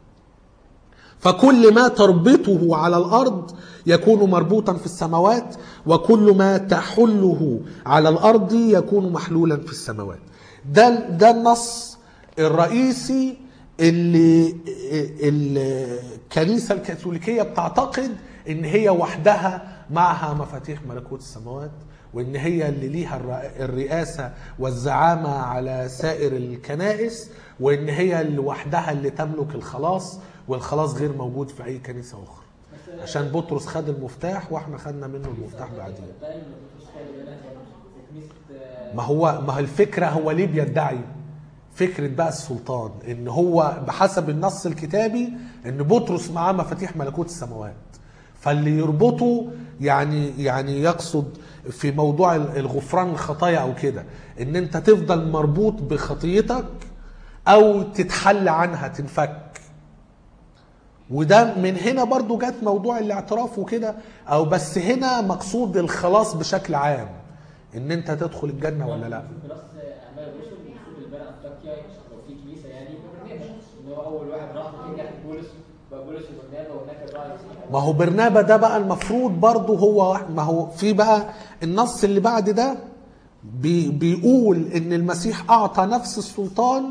فكل ما تربطه على الارض يكون مربوطا في السماوات وكل ما تحله على الارض يكون محلولا في السماوات ده ده النص الرئيسي اللي الكنيسه الكاثوليكيه بتعتقد ان هي وحدها معها مفاتيح ملكوت السماوات وان هي اللي ليها الر- الرئاسه والزعامه على سائر الكنائس وان هي اللي وحدها اللي تملك الخلاص والخلاص غير موجود في اي كنيسه اخرى عشان بطرس خد المفتاح واحنا خدنا منه المفتاح بعدين ده اللي بطرس خالي بالك في كنيسه آه، ما هو ما هو الفكره هو ليه بيدعي فكره بقى السلطان ان هو بحسب النص الكتابي ان بطرس معاه مفاتيح ملكوت السماوات فاللي يربطه يعني يعني يقصد في موضوع الغفران الخطايا او كده ان انت تفضل مربوط بخطيتك او تتحل عنها تنفك وده من هنا برضو جت موضوع الاعتراف وكده او بس هنا مقصود الخلاص بشكل عام ان انت تدخل الجنه ولا لا في دراسه اعمال الرسل المفروض البنى انطاكيا لو في كنيسه يعني برنابا ان هو اول واحد راح ونجح بولس بقى بولس وبرنابا وهناك الراعي المسيحي ما هو برنابا ده بقى المفروض برضه هو ما هو في بقى النص اللي بعد ده بي بيقول ان المسيح اعطى نفس السلطان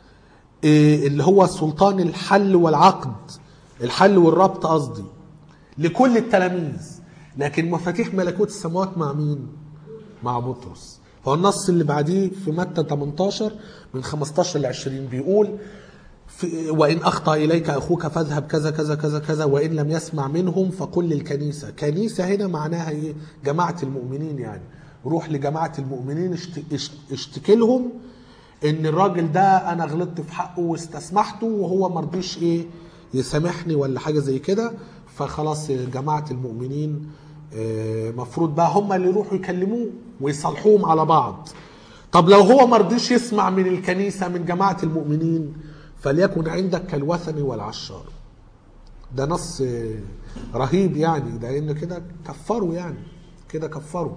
إيه، اللي هو سلطان الحل والعقد الحل والربط قصدي لكل التلاميذ لكن مفاتيح ملكوت السماوات مع مين مع بطرس فهو النص اللي بعديه في متى 18 من 15 ل 20 بيقول في وإن أخطأ إليك أخوك فاذهب كذا كذا كذا كذا وإن لم يسمع منهم فقل للكنيسة كنيسة هنا معناها إيه جماعة المؤمنين يعني روح لجماعة المؤمنين اشت- اشت- اشتكي لهم إن الراجل ده أنا غلطت في حقه واستسمحته وهو مرضيش إيه يسامحني ولا حاجة زي كده فخلاص جماعة المؤمنين آه، مفروض بقى هم اللي يروحوا يكلموه ويصالحوهم على بعض طب لو هو مرضيش يسمع من الكنيسة من جماعة المؤمنين فليكن عندك كالوثن والعشار ده نص آه، رهيب يعني ده ان كده كفروا يعني كده كفروا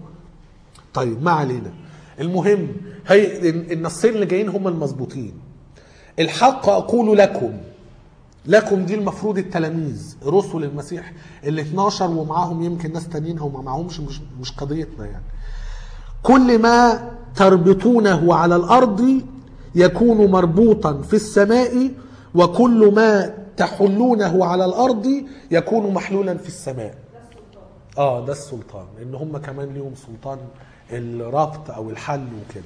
طيب ما علينا المهم هي النصين اللي جايين هم المظبوطين الحق اقول لكم لكم دي المفروض التلاميذ رسل المسيح ال 12 ومعاهم يمكن ناس تانيين او ما معاهمش مش مش قضيتنا يعني كل ما تربطونه على الارض يكون مربوطا في السماء وكل ما تحلونه على الارض يكون محلولا في السماء اه ده السلطان ان هم كمان ليهم سلطان الربط او الحل وكده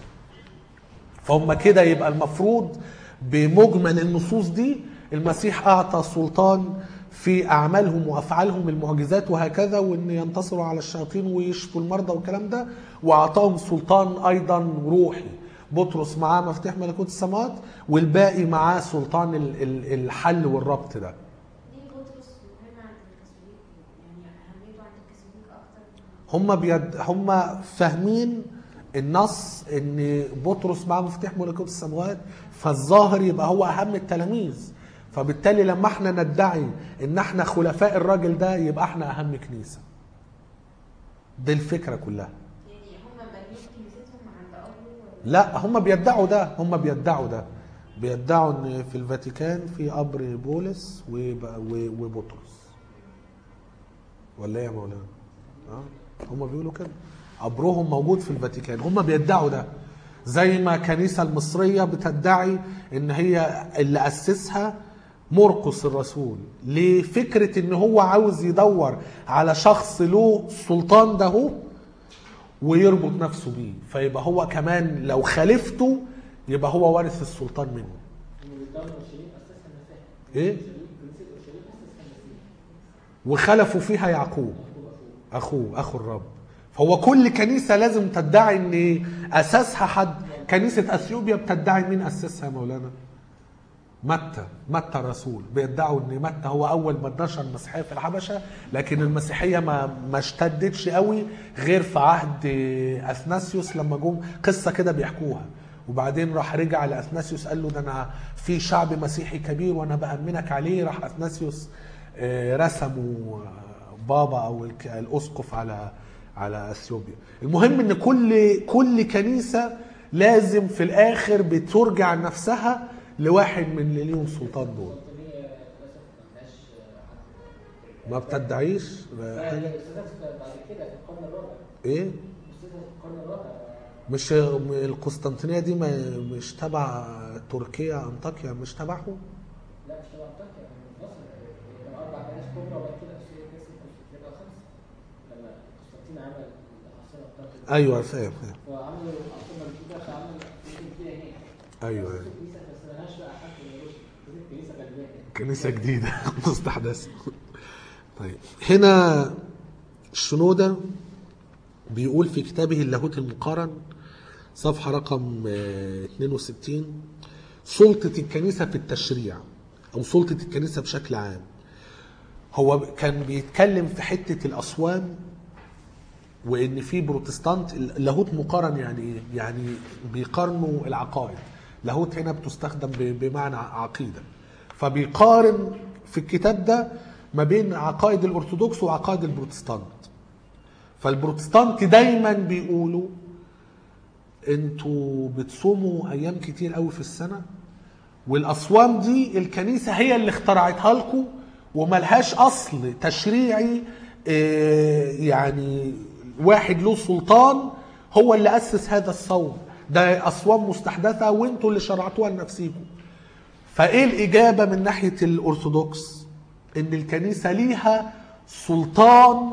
فهم كده يبقى المفروض بمجمل النصوص دي المسيح اعطى سلطان في اعمالهم وافعالهم المعجزات وهكذا وان ينتصروا على الشياطين ويشفوا المرضى والكلام ده واعطاهم سلطان ايضا روحي بطرس معاه مفتاح ملكوت السماوات والباقي معاه سلطان ال- ال- الحل والربط ده ليه بطرس مهم عند الكاثوليك يعني اهميته عند الكاثوليك اكتر هم بيد هم فاهمين النص ان بطرس معاه مفتاح ملكوت السماوات فالظاهر يبقى هو اهم التلاميذ فبالتالي لما احنا ندعي ان احنا خلفاء الراجل ده يبقى احنا اهم كنيسه دي الفكره كلها يعني هم بانيين كنيستهم عند ابوه لا هم بيدعوا ده هم بيدعوا ده بيدعوا ان في الفاتيكان في قبر بولس وب- و- وبطرس ولا ايه يا مولانا اه هم بيقولوا كده قبرهم موجود في الفاتيكان هم بيدعوا ده زي ما الكنيسه المصريه بتدعي ان هي اللي اسسها مرقس الرسول لفكره ان هو عاوز يدور على شخص له السلطان ده هو ويربط نفسه بيه فيبقى هو كمان لو خالفته يبقى هو وارث السلطان منه والدولة اورشليم اسسها المسيح ايه كنيسة اورشليم اسسها المسيح وخلفوا فيها يعقوب اخوه اخو الرب فهو كل كنيسه لازم تدعي ان اساسها حد كنيسه اثيوبيا بتدعي مين اسسها يا مولانا متى متى الرسول بيدعوا ان متى هو اول ما نشر المسيحيه في الحبشه لكن المسيحيه ما ما اشتدتش قوي غير في عهد اثناسيوس لما جم قصه كده بيحكوها وبعدين راح رجع لاثناسيوس قال له ده انا في شعب مسيحي كبير وانا بامنك عليه راح اثناسيوس آه، رسموا بابا او الك- الاسقف على على اثيوبيا المهم ان كل كل كنيسه لازم في الاخر بترجع نفسها لواحد من اللي ليهم سلطان دول القسطنطينية للاسف ما لهاش حد ما بتدعيش لا، الاستاذ بعد كده في القرن الرابع ايه الاستاذ في القرن الرابع مش القسطنطينيه دي ما مش تبع تركيا انطاكيا مش تبعه لا مش تبع انطاكيا من مصر كانوا اربع كنائس كبرى وبعد كده اسسوا كنيسه قسطنطين بقى خمسه لما قسطنطين عمل العاصمه بتاعته ايوه فاهم فاهم وعملوا العاصمه الجديده فعمل كنيسه فيها هناك ايوه أسسوا ايوه كنيسه بس ملهاش بقى حد من الرسل كنيسه غلبانه كنيسة جديدة مستحدثة طيب هنا شنودة بيقول في كتابه اللاهوت المقارن صفحة رقم آه، 62 سلطة الكنيسة في التشريع أو سلطة الكنيسة بشكل عام هو كان بيتكلم في حتة الأصوام وان في بروتستانت اللاهوت مقارن يعني ايه؟ يعني بيقارنوا العقائد لاهوت هنا بتستخدم ب- بمعنى عقيده فبيقارن في الكتاب ده ما بين عقائد الارثوذكس وعقائد البروتستانت فالبروتستانت دايما بيقولوا انتوا بتصوموا ايام كتير قوي في السنه والاصوام دي الكنيسه هي اللي اخترعتها لكم وملهاش اصل تشريعي آه، يعني واحد له سلطان هو اللي اسس هذا الصوم ده اصوام مستحدثه وانتوا اللي شرعتوها لنفسيكم فايه الاجابه من ناحيه الارثوذكس ان الكنيسه ليها سلطان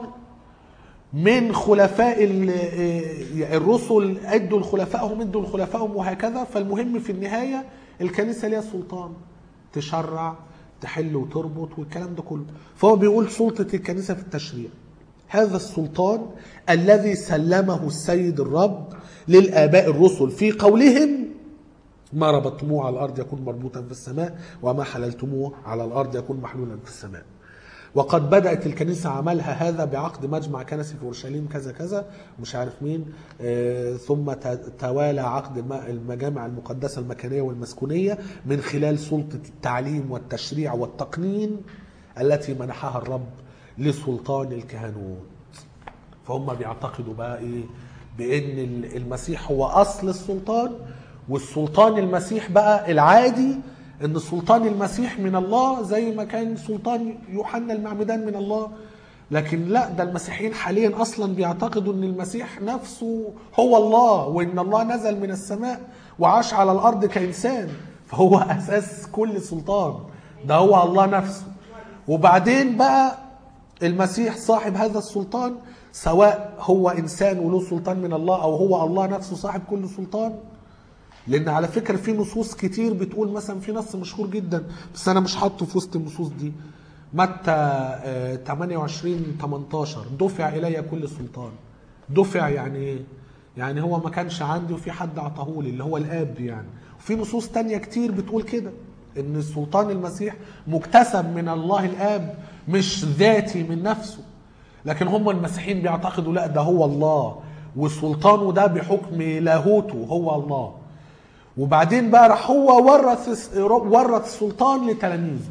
من خلفاء ال- آه، الرسل ادوا لخلفائهم ادوا لخلفائهم وهكذا فالمهم في النهايه الكنيسه ليها سلطان تشرع تحل وتربط والكلام ده كله فهو بيقول سلطه الكنيسه في التشريع هذا السلطان الذي سلمه السيد الرب للاباء الرسل في قولهم ما ربطتموه على الارض يكون مربوطا في السماء وما حللتموه على الارض يكون محلولا في السماء وقد بدات الكنيسه عملها هذا بعقد مجمع كنسي في اورشليم كذا كذا مش عارف مين آه، ثم ت- توالى عقد الم- المجامع المقدسه المكانيه والمسكونيه من خلال سلطه التعليم والتشريع والتقنين التي منحها الرب لسلطان الكهنوت فهم بيعتقدوا بقى ايه بان ال- المسيح هو اصل السلطان والسلطان المسيح بقى العادي ان سلطان المسيح من الله زي ما كان سلطان يوحنا المعمدان من الله لكن لا ده المسيحيين حاليا اصلا بيعتقدوا ان المسيح نفسه هو الله وان الله نزل من السماء وعاش على الارض كانسان فهو اساس كل سلطان ده هو الله نفسه وبعدين بقى المسيح صاحب هذا السلطان سواء هو انسان وله سلطان من الله او هو الله نفسه صاحب كل سلطان لان على فكره في نصوص كتير بتقول مثلا في نص مشهور جدا بس انا مش حاطه في وسط النصوص دي متى آه، 28 18 دفع الي كل سلطان دفع يعني ايه يعني هو ما كانش عندي وفي حد اعطاهولي اللي هو الاب يعني وفي نصوص تانية كتير بتقول كده ان سلطان المسيح مكتسب من الله الاب مش ذاتي من نفسه لكن هم المسيحيين بيعتقدوا لا ده هو الله وسلطانه ده بحكم لاهوته هو الله وبعدين بقى راح هو ورث ورث السلطان لتلاميذه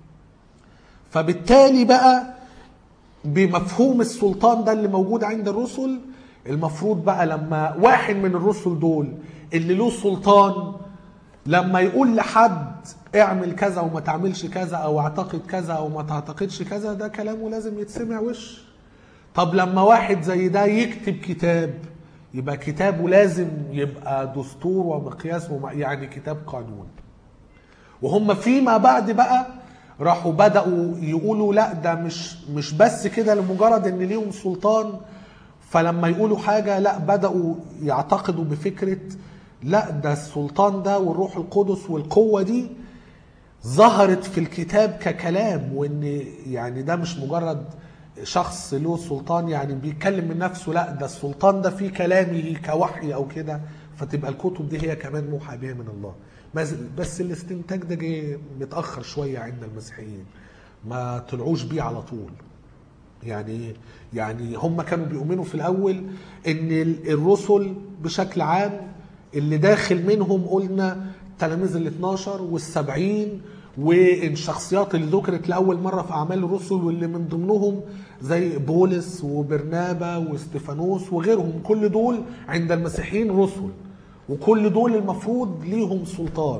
فبالتالي بقى بمفهوم السلطان ده اللي موجود عند الرسل المفروض بقى لما واحد من الرسل دول اللي له سلطان لما يقول لحد اعمل كذا وما تعملش كذا او اعتقد كذا او ما تعتقدش كذا ده كلامه لازم يتسمع وش طب لما واحد زي ده يكتب كتاب يبقى كتابه لازم يبقى دستور ومقياس وم... يعني كتاب قانون وهم فيما بعد بقى راحوا بدأوا يقولوا لا ده مش مش بس كده لمجرد ان ليهم سلطان فلما يقولوا حاجة لا بدأوا يعتقدوا بفكرة لا ده السلطان ده والروح القدس والقوة دي ظهرت في الكتاب ككلام وان يعني ده مش مجرد شخص له سلطان يعني بيتكلم من نفسه لا ده السلطان ده في كلامه كوحي او كده فتبقى الكتب دي هي كمان موحى بها من الله بس, بس الاستنتاج ده جه متاخر شويه عند المسيحيين ما طلعوش بيه على طول يعني يعني هم كانوا بيؤمنوا في الاول ان ال- الرسل بشكل عام اللي داخل منهم قلنا تلاميذ ال 12 والسبعين والشخصيات اللي ذكرت لاول مره في اعمال الرسل واللي من ضمنهم زي بولس وبرنابا واستفانوس وغيرهم كل دول عند المسيحيين رسل وكل دول المفروض ليهم سلطان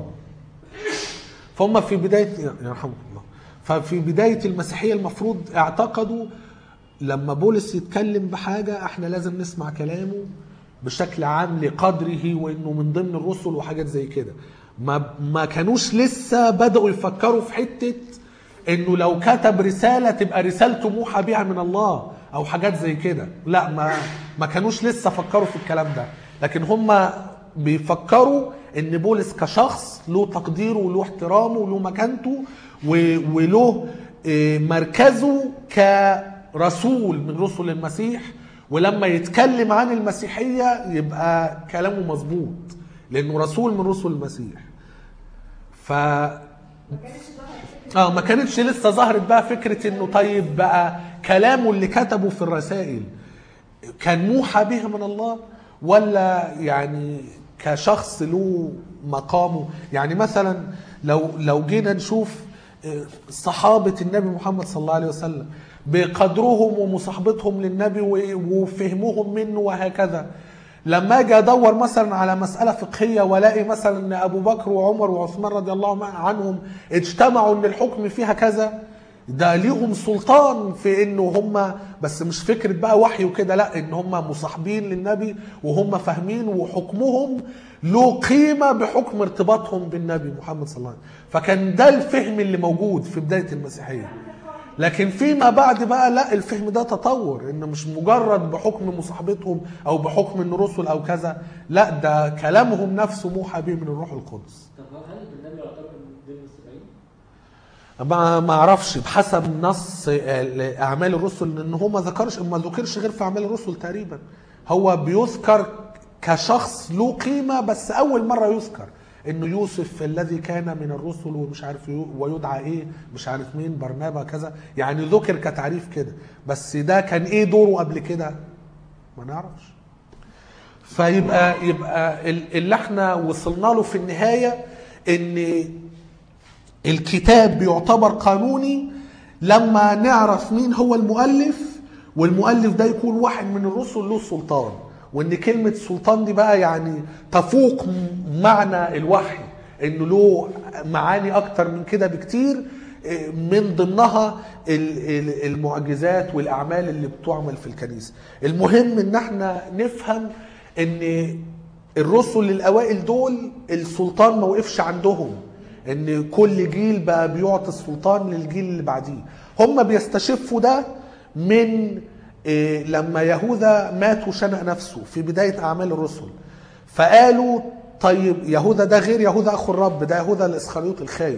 فهم في بدايه يرحمكم الله ففي بدايه المسيحيه المفروض اعتقدوا لما بولس يتكلم بحاجه احنا لازم نسمع كلامه بشكل عام لقدره وانه من ضمن الرسل وحاجات زي كده ما ما كانوش لسه بداوا يفكروا في حته انه لو كتب رساله تبقى رسالته موحى بها من الله او حاجات زي كده لا ما ما كانوش لسه فكروا في الكلام ده لكن هم بيفكروا ان بولس كشخص له تقديره وله احترامه وله مكانته و- وله آه، مركزه كرسول من رسل المسيح ولما يتكلم عن المسيحيه يبقى كلامه مظبوط لانه رسول من رسل المسيح ف ما كانش ظهر فكره اه ما كانتش لسه ظهرت بقى فكره انه طيب بقى كلامه اللي كتبه في الرسائل كان موحى به من الله ولا يعني كشخص له مقامه يعني مثلا لو لو جينا نشوف صحابة النبي محمد صلى الله عليه وسلم بقدرهم ومصاحبتهم للنبي و- وفهمهم منه وهكذا لما اجي ادور مثلا على مساله فقهيه والاقي مثلا ان ابو بكر وعمر وعثمان رضي الله عنهم اجتمعوا ان الحكم فيها كذا ده ليهم سلطان في انه هم بس مش فكره بقى وحي وكده لا ان هم مصاحبين للنبي وهم فاهمين وحكمهم له قيمه بحكم ارتباطهم بالنبي محمد صلى الله عليه وسلم فكان ده الفهم اللي موجود في بدايه المسيحيه لكن فيما بعد بقى لا الفهم ده تطور ان مش مجرد بحكم مصاحبتهم او بحكم ان رسل او كذا لا ده كلامهم نفسه موحى به من الروح القدس طب هل البرنامج يعتبر من ضمن السبعين؟ ما ما اعرفش بحسب نص اعمال الرسل ان هو ما ذكرش ما ذكرش غير في اعمال الرسل تقريبا هو بيذكر كشخص له قيمه بس اول مره يذكر انه يوسف الذي كان من الرسل ومش عارف يو- ويدعى ايه مش عارف مين برنابا كذا يعني ذكر كتعريف كده بس ده كان ايه دوره قبل كده ما نعرفش فيبقى يبقى ال- اللي احنا وصلنا له في النهايه ان الكتاب بيعتبر قانوني لما نعرف مين هو المؤلف والمؤلف ده يكون واحد من الرسل له سلطان وان كلمة سلطان دي بقى يعني تفوق م- معنى الوحي انه له معاني اكتر من كده بكتير إيه، من ضمنها ال- ال- المعجزات والاعمال اللي بتعمل في الكنيسة المهم ان احنا نفهم ان الرسل الاوائل دول السلطان ما وقفش عندهم ان كل جيل بقى بيعطي السلطان للجيل اللي بعديه هم بيستشفوا ده من إيه، لما يهوذا مات وشنق نفسه في بداية أعمال الرسل فقالوا طيب يهوذا ده غير يهوذا أخو الرب ده يهوذا الإسخريوط الخاين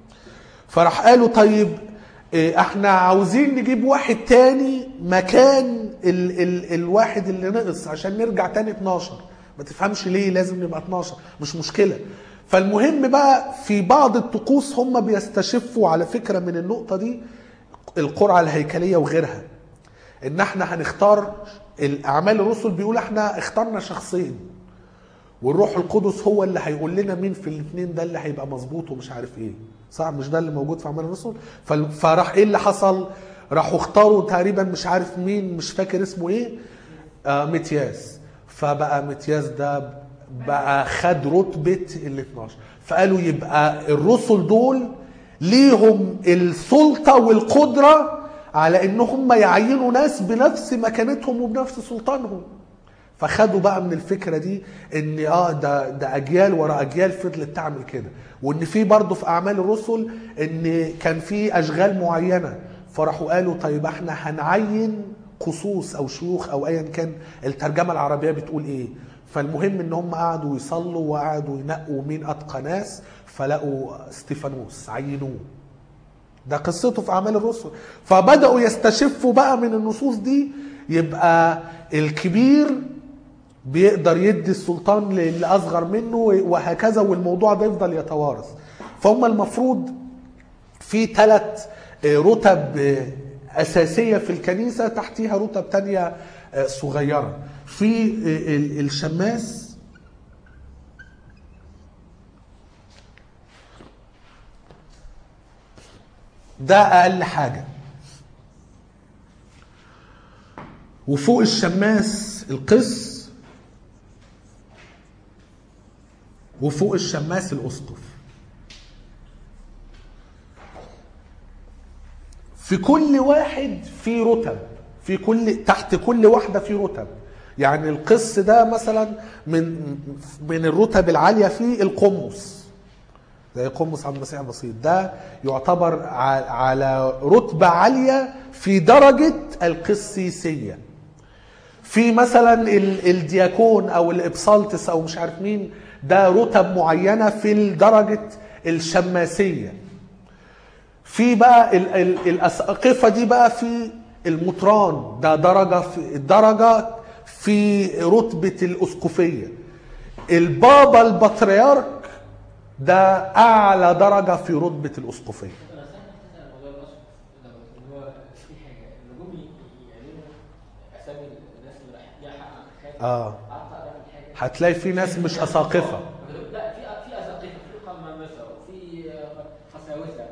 فراح قالوا طيب إيه، احنا عاوزين نجيب واحد تاني مكان ال ال الواحد اللي نقص عشان نرجع تاني 12 ما تفهمش ليه لازم نبقى 12 مش مشكلة فالمهم بقى في بعض الطقوس هم بيستشفوا على فكرة من النقطة دي القرعة الهيكلية وغيرها ان احنا هنختار الاعمال الرسل بيقول احنا اخترنا شخصين والروح القدس هو اللي هيقول لنا مين في الاثنين ده اللي هيبقى مظبوط ومش عارف ايه صح مش ده اللي موجود في اعمال الرسل فال- فراح ايه اللي حصل راحوا اختاروا تقريبا مش عارف مين مش فاكر اسمه ايه آه متياس فبقى متياس ده بقى خد رتبة ال 12 فقالوا يبقى الرسل دول ليهم السلطة والقدرة على ان هم يعينوا ناس بنفس مكانتهم وبنفس سلطانهم فخدوا بقى من الفكره دي ان اه ده ده اجيال ورا اجيال فضلت تعمل كده وان في برضه في اعمال الرسل ان كان في اشغال معينه فراحوا قالوا طيب احنا هنعين قصوص او شيوخ او ايا كان الترجمه العربيه بتقول ايه فالمهم ان هم قعدوا يصلوا وقعدوا ينقوا مين اتقى ناس فلقوا استيفانوس عينوه ده قصته في اعمال الرسل فبداوا يستشفوا بقى من النصوص دي يبقى الكبير بيقدر يدي السلطان للي اصغر منه وهكذا والموضوع ده يفضل يتوارث فهم المفروض في ثلاث رتب اساسيه في الكنيسه تحتيها رتب تانية صغيره في ال- الشماس ده اقل حاجه وفوق الشماس القس وفوق الشماس الاسقف في كل واحد في رتب في كل تحت كل واحده في رتب يعني القس ده مثلا من من الرتب العاليه فيه القمص زي قمص عبد المسيح البسيط ده يعتبر ع- على رتبة عالية في درجة القسيسية في مثلا ال- الدياكون او الابسالتس او مش عارف مين ده رتب معينة في درجة الشماسية في بقى ال- ال- الاساقفه دي بقى في المطران ده درجه في درجه في رتبه الاسقفيه البابا البطريرك ده اعلى درجه في رتبه الاسقفيه انا ساعات بتسال موضوع الاسقف دوت ان هو في حاجه ان جم يعلنوا اسامي الناس اللي راح يحقق الخاتم اه قعدت اقرا في الحاجه هتلاقي في ناس مش اساقفه لا في في اساقفه في قمامسه وفي قساوسه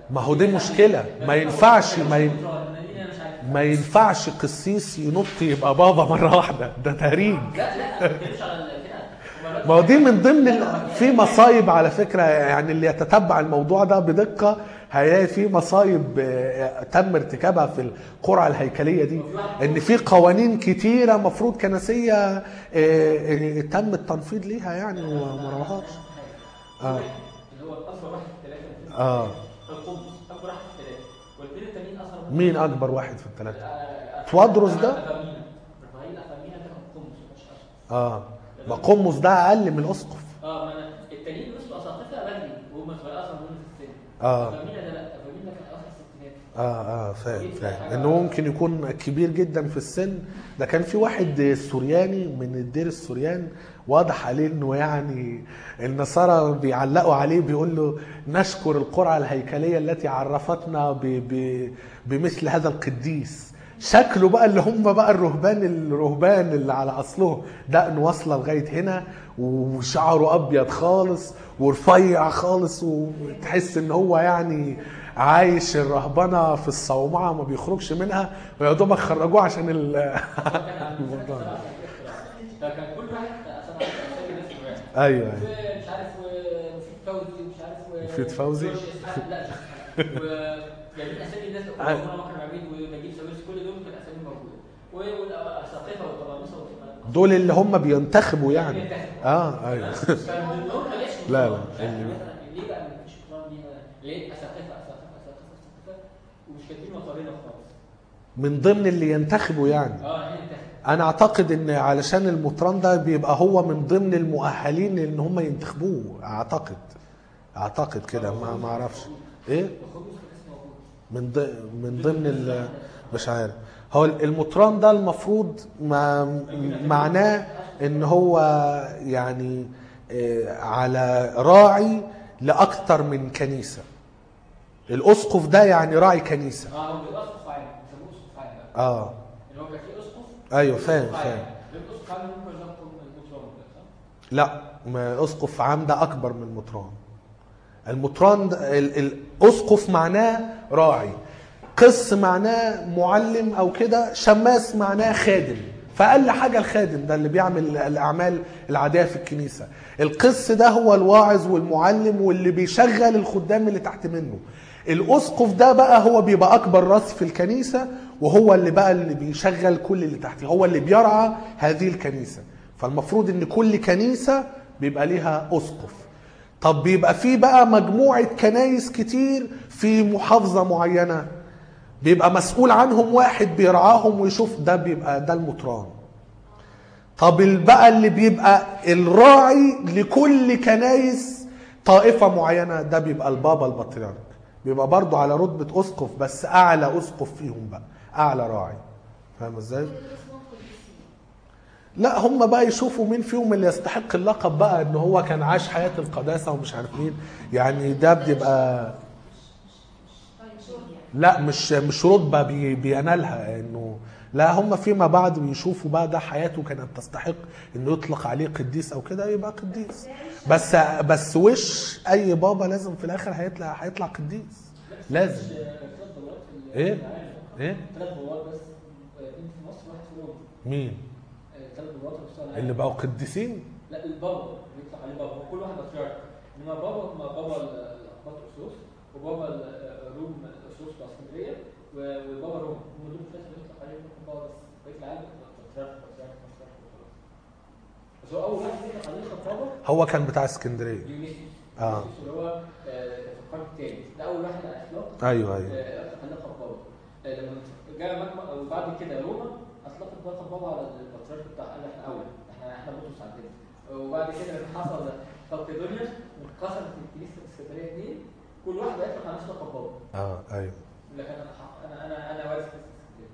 ما هو دي مشكله ما ينفعش ما ين... أنا مش عارف ما ينفعش قسيس ينط يبقى بابا مره واحده ده تهريج لا لا ما بتكلمش على كده ما هو دي من ضمن ال... في مصايب على فكره يعني اللي يتتبع الموضوع ده بدقه هيلاقي في مصايب آه، تم ارتكابها في القرعه الهيكليه دي ان في قوانين كتيره مفروض كنسيه آه، آه، تم التنفيذ ليها يعني وما روحهاش اه اللي هو اصغر واحد في الثلاثه اه القدس اكبر واحد في الثلاثه والاثنين التانيين اصغر واحد. مين اكبر واحد في الثلاثه آه، توادرس ده؟ أفامينا. رفاهيل افامينا ده كان قدس مش اشهر اه ما قمص ده اقل من الاسقف اه ما انا التانيين وصلوا اساقفه بدري وهم صغير اصغر منهم في السن آه. افامينا ده لا افامينا كان اخر الستينات اه اه فاهم فاهم انه ممكن يكون كبير جدا في السن ده كان في واحد سورياني من الدير السوريان واضح عليه انه يعني النصارى بيعلقوا عليه بيقول له نشكر القرعه الهيكليه التي عرفتنا ب ب بمثل هذا القديس شكله بقى اللي هم بقى الرهبان الرهبان اللي على اصله دقنه واصله لغايه هنا وشعره ابيض خالص ورفيع خالص وتحس ان هو يعني عايش الرهبنه في الصومعه ما بيخرجش منها ويا دوبك خرجوه عشان ال كان عند الموضوع ده. فكان كل واحد عشان عارف اسامي ناس واحد ايوه ايوه مش عارف ومفيد فوزي ومش عارف و- مفيد فوزي؟ جورج إسحاق، لا وجايبين اسامي الناس اللي أيوة. هم مكر عبيد ونجيب ساويرس كل دول كان اسامي موجوده والاساقفه والطلامسه والطلامسة. دول اللي هم بينتخبوا يعني اه ايوه كان من دول ما جاش لا، لا. مقارنة. يعني مثلا ليه بقى ما فيش مقارنة ليها؟ ليه اساقفه اساقفه اساقفه اساقفه ومش كاتبين مطارينا خالص من ضمن اللي ينتخبوا يعني اه يعني انت انا اعتقد ان علشان المطران ده بيبقى هو من ضمن المؤهلين ان هم ينتخبوه اعتقد اعتقد كده ما ما اعرفش ايه الخبز كان اسمه موجود من ضمن من ضمن ال- مش عارف هو المطران ده المفروض ما معناه ان هو يعني آه، على راعي لاكثر من كنيسه الاسقف ده يعني راعي كنيسه اه هو بيبقى اسقف عام بيسموه اسقف عام بقى اه اللي هو كان فيه اسقف ايوه فاهم اسقف عام. فاهم الاسقف عام ممكن يلقب المطران ده صح؟ لا ما اسقف عام ده اكبر من المطران المطران ده ال- الاسقف معناه راعي قس معناه معلم او كده شماس معناه خادم فاقل حاجه الخادم ده اللي بيعمل الاعمال العاديه في الكنيسه القس ده هو الواعظ والمعلم واللي بيشغل الخدام اللي تحت منه الاسقف ده بقى هو بيبقى اكبر راس في الكنيسه وهو اللي بقى اللي بيشغل كل اللي تحته هو اللي بيرعى هذه الكنيسه فالمفروض ان كل كنيسه بيبقى ليها اسقف طب بيبقى في بقى مجموعه كنايس كتير في محافظه معينه بيبقى مسؤول عنهم واحد بيرعاهم ويشوف ده بيبقى ده المطران طب ال- بقى اللي بيبقى الراعي لكل كنايس طائفة معينة ده بيبقى البابا البطريرك بيبقى برضو على رتبة أسقف بس أعلى أسقف فيهم بقى أعلى راعي فاهم ازاي؟ اسمهم قديسين لا هم بقى يشوفوا مين فيهم اللي يستحق اللقب بقى ان هو كان عاش حياة القداسة ومش عارف مين يعني ده بيبقى طيب شغل يعني لا مش مش رتبه بي بينالها انه لا هم فيما بعد بيشوفوا بقى ده حياته كانت تستحق انه يطلق عليه قديس او كده يبقى قديس بس بس وش اي بابا لازم في الاخر هيطلع هيطلع قديس لازم ثلاث دورات في ال- ايه في العالم. ايه ثلاث دورات بس اثنين في مصر واحد في روما مين آه، ثلاث دورات في مستوى العالم اللي بقوا قديسين لا البابا بيطلق عليه بابا هو كل واحد بطريرك انما بابا ما بابا ال- الاقباط الاسوس وبابا ال- روم الاسوس بتاع اسكندريه و- وبابا روما هم دول الثلاثه اللي بيطلق عليهم بابا بس بقيه العالم بطريرك بطريرك بطريرك بطريرك بس هو اول واحد يطلق عليه بابا هو كان بتاع اسكندريه ديونيسيوس آه. ديونيسيوس اللي هو آه، في القرن الثاني ده اول واحد على الاطلاق ايوه ايوه آه، اطلق لقب بابا آه، لما جاء مجمع وبعد كده روما اطلقت لقب بابا على البطريرك بتاع قال احنا اول احنا احنا بطرس عندنا وبعد كده لما حصل خلقدونيا وانقسمت الكنيسه الاسكندريه اثنين كل واحد يطلق على نفسه لقب بابا اه ايوه لكن انا حق- انا انا انا وارث كنيسه اسكندريه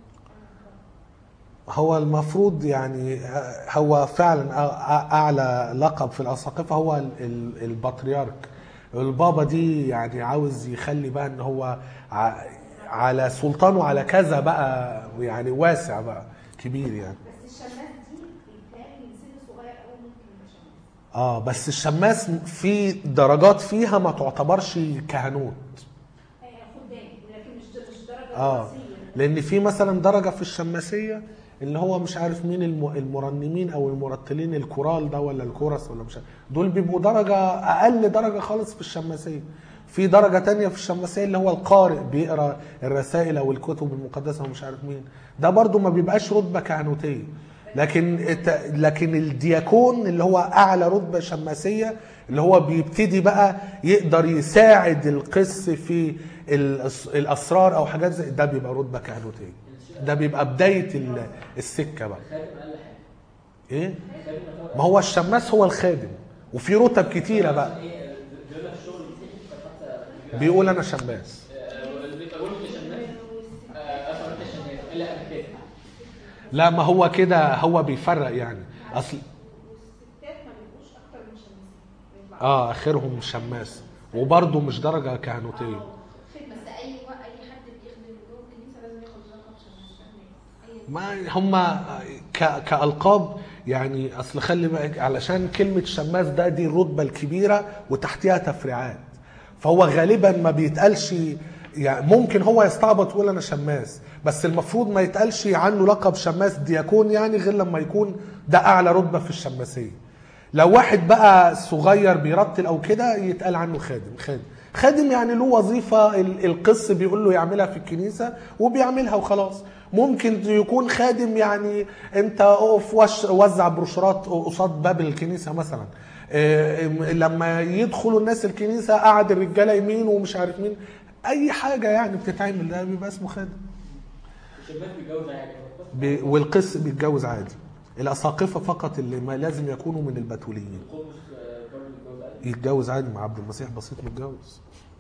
هو المفروض يعني هو فعلا أ- اعلى لقب في الاساقفه هو ال- ال- البطريرك البابا دي يعني عاوز يخلي بقى ان هو ع- على سلطانه على كذا بقى يعني واسع بقى كبير يعني بس الشماس دي بيتهيألي من سن صغير قوي ممكن يبقى شماس اه بس الشماس في درجات فيها ما تعتبرش كهنوت ايوه اه لان في مثلا درجه في الشماسيه اللي هو مش عارف مين الم- المرنمين او المرتلين الكورال ده ولا الكورس ولا مش عارف دول بيبقوا درجه اقل درجه خالص في الشماسيه في درجه تانية في الشماسيه اللي هو القارئ بيقرا الرسائل او الكتب المقدسه ومش عارف مين ده برضو ما بيبقاش رتبه كهنوتيه لكن الت- لكن الدياكون اللي هو اعلى رتبه شماسيه اللي هو بيبتدي بقى يقدر يساعد القس في الأس- الاسرار او حاجات زي ده بيبقى رتبه كهنوتيه ده بيبقى بدايه ال- السكه بقى خادم اقل حاجه ايه خادم يعتبر ما هو الشماس هو الخادم وفي رتب كتيره بقى ايه بيقول لك الشغل المسيحي حتى بيقول انا شماس بيقول لي شماس اصلا انت شماس الا انا كده لا ما هو كده هو بيفرق يعني اصل والستات ما بيبقوش اكتر من شماسين بيطلعوا. اه اخرهم شماس وبرضه مش درجه كهنوتيه بس اي وقت اي حد بيخدم جوه الكنيسه لازم ياخد لقب شماس اي ما هم ك- كألقاب يعني اصل خلي بالك علشان كلمة شماس ده دي الرتبة الكبيرة وتحتها تفريعات فهو غالبا ما بيتقالش يعني ممكن هو يستعبط يقول انا شماس بس المفروض ما يتقالش عنه لقب شماس دياكون يعني غير لما يكون ده اعلى رتبة في الشماسية لو واحد بقى صغير بيرتل او كده يتقال عنه خادم خادم خادم يعني له وظيفة ال- القس بيقول له يعملها في الكنيسة وبيعملها وخلاص ممكن يكون خادم يعني انت اقف وش وزع بروشورات قصاد باب الكنيسة مثلا إيه، لما يدخلوا الناس الكنيسة قعد الرجالة يمين ومش عارف مين اي حاجة يعني بتتعمل ده بيبقى اسمه خادم الشماس بيتجوز عادي بي- والقس بيتجوز عادي الاساقفة فقط اللي ما لازم يكونوا من البتوليين القدس برضه بيتجوز عادي يتجوز عادي مع عبد المسيح بسيط متجوز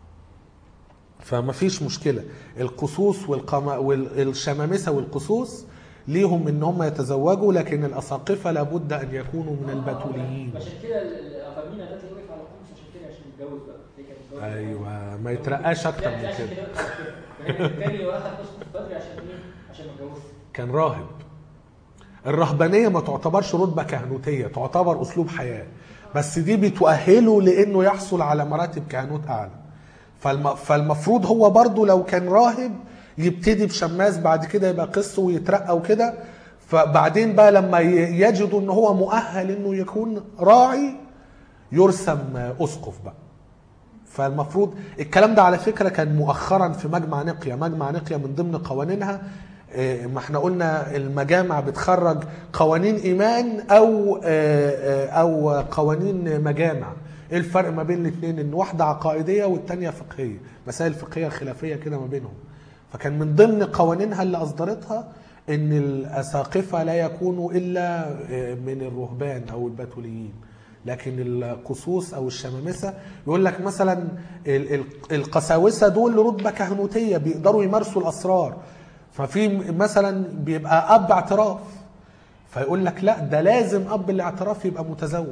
فما فيش مشكلة القصوص والقما والشمامسة والقصوص ليهم ان هم يتزوجوا لكن الاساقفة لابد ان يكونوا من البتوليين عشان كده الافامينا ده تلاقيه وقف على القدس عشان كده عشان يتجوز بقى دي كانت متجوزة. ايوه ما يترقاش اكتر لا، من عشان كده وقف على كده. التاني واخد قسط بدري عشان ايه؟ عشان ما يتجوزش كان راهب الرهبانية ما تعتبرش رتبة كهنوتية تعتبر أسلوب حياة بس دي بتؤهله لأنه يحصل على مراتب كهنوت أعلى فالم... فالمفروض هو برضو لو كان راهب يبتدي بشماس بعد كده يبقى قس ويترقى وكده فبعدين بقى لما ي- يجدوا ان هو مؤهل انه يكون راعي يرسم اسقف بقى فالمفروض الكلام ده على فكره كان مؤخرا في مجمع نقيا مجمع نقيا من ضمن قوانينها آه، ما احنا قلنا المجامع بتخرج قوانين ايمان او آه، آه، او قوانين مجامع ايه الفرق ما بين الاثنين ان واحده عقائديه والتانيه فقهيه مسائل فقهيه خلافيه كده ما بينهم فكان من ضمن قوانينها اللي اصدرتها ان الاساقفه لا يكونوا الا آه، من الرهبان او البتوليين لكن القصوص او الشمامسه يقول لك مثلا ال- ال- القساوسه دول رتبه كهنوتيه بيقدروا يمارسوا الاسرار ففي مثلا بيبقى اب اعتراف فيقول لك لا ده لازم اب الاعتراف يبقى متزوج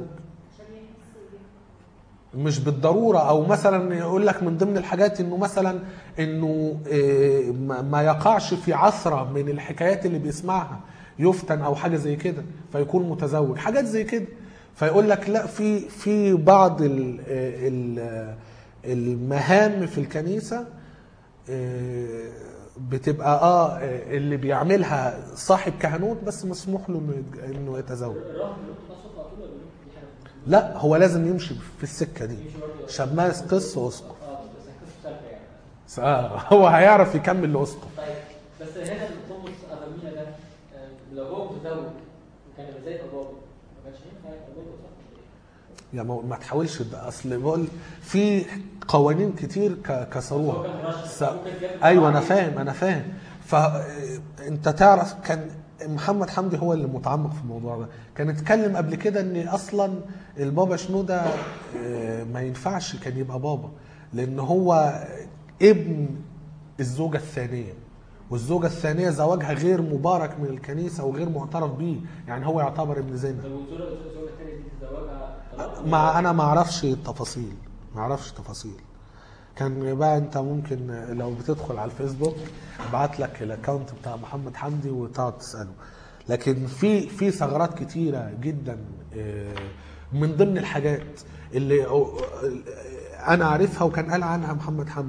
مش بالضروره او مثلا يقول لك من ضمن الحاجات انه مثلا انه آه، ما ما يقعش في عثره من الحكايات اللي بيسمعها يفتن او حاجه زي كده فيكون متزوج حاجات زي كده فيقول لك لا في في بعض ال ال المهام في الكنيسه آه، بتبقى اه آه، اللي بيعملها صاحب كهنوت بس مسموح له انه يتج- انه يتزوج الراهب اللي انتوا تصرف على طول ولا دي حاجه لا هو لازم يمشي في السكه دي شماس قس واسقف اه بس هتكون سالفه يعني آه هو هيعرف يكمل لاسقف طيب بس هنا القمص افامينا ده آه، لو هو متزوج وكان زي ابوابه ما كانش ينفع ابوابه صح؟ يعني ما ما تحاولش ده اصل بقول في قوانين كتير ك- هو كسروها كان رشد س... ممكن ياخد ايوه انا راعي. فاهم انا فاهم فانت تعرف كان محمد حمدي هو اللي متعمق في الموضوع ده كان اتكلم قبل كده ان اصلا البابا شنودة آه، ما ينفعش كان يبقى بابا لان هو ابن الزوجة الثانية والزوجة الثانية زواجها غير مبارك من الكنيسة وغير معترف به يعني هو يعتبر ابن زنا طب والزوجه الزوجه الثانيه دي تتزوجها طلاق؟ مع انا ما اعرفش التفاصيل ما اعرفش تفاصيل كان بقى انت ممكن لو بتدخل على الفيسبوك ابعت لك الاكونت بتاع محمد حمدي وتقعد تساله لكن في في ثغرات كتيره جدا آه، من ضمن الحاجات اللي انا عارفها وكان قال عنها محمد حمدي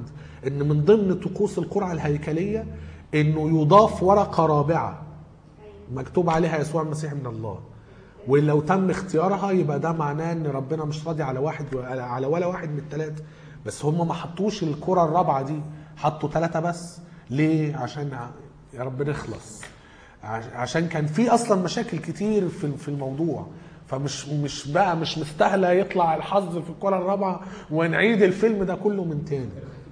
ان من ضمن طقوس القرعه الهيكليه انه يضاف ورقه رابعه مكتوب عليها يسوع المسيح من الله ولو تم اختيارها يبقى ده معناه ان ربنا مش راضي على واحد على ولا واحد من الثلاثه بس هم ما حطوش الكره الرابعه دي حطوا ثلاثه بس ليه عشان ع- يا رب نخلص عش- عشان كان في اصلا مشاكل كتير في في الموضوع فمش مش بقى مش مستاهله يطلع الحظ في الكره الرابعه ونعيد الفيلم ده كله من تاني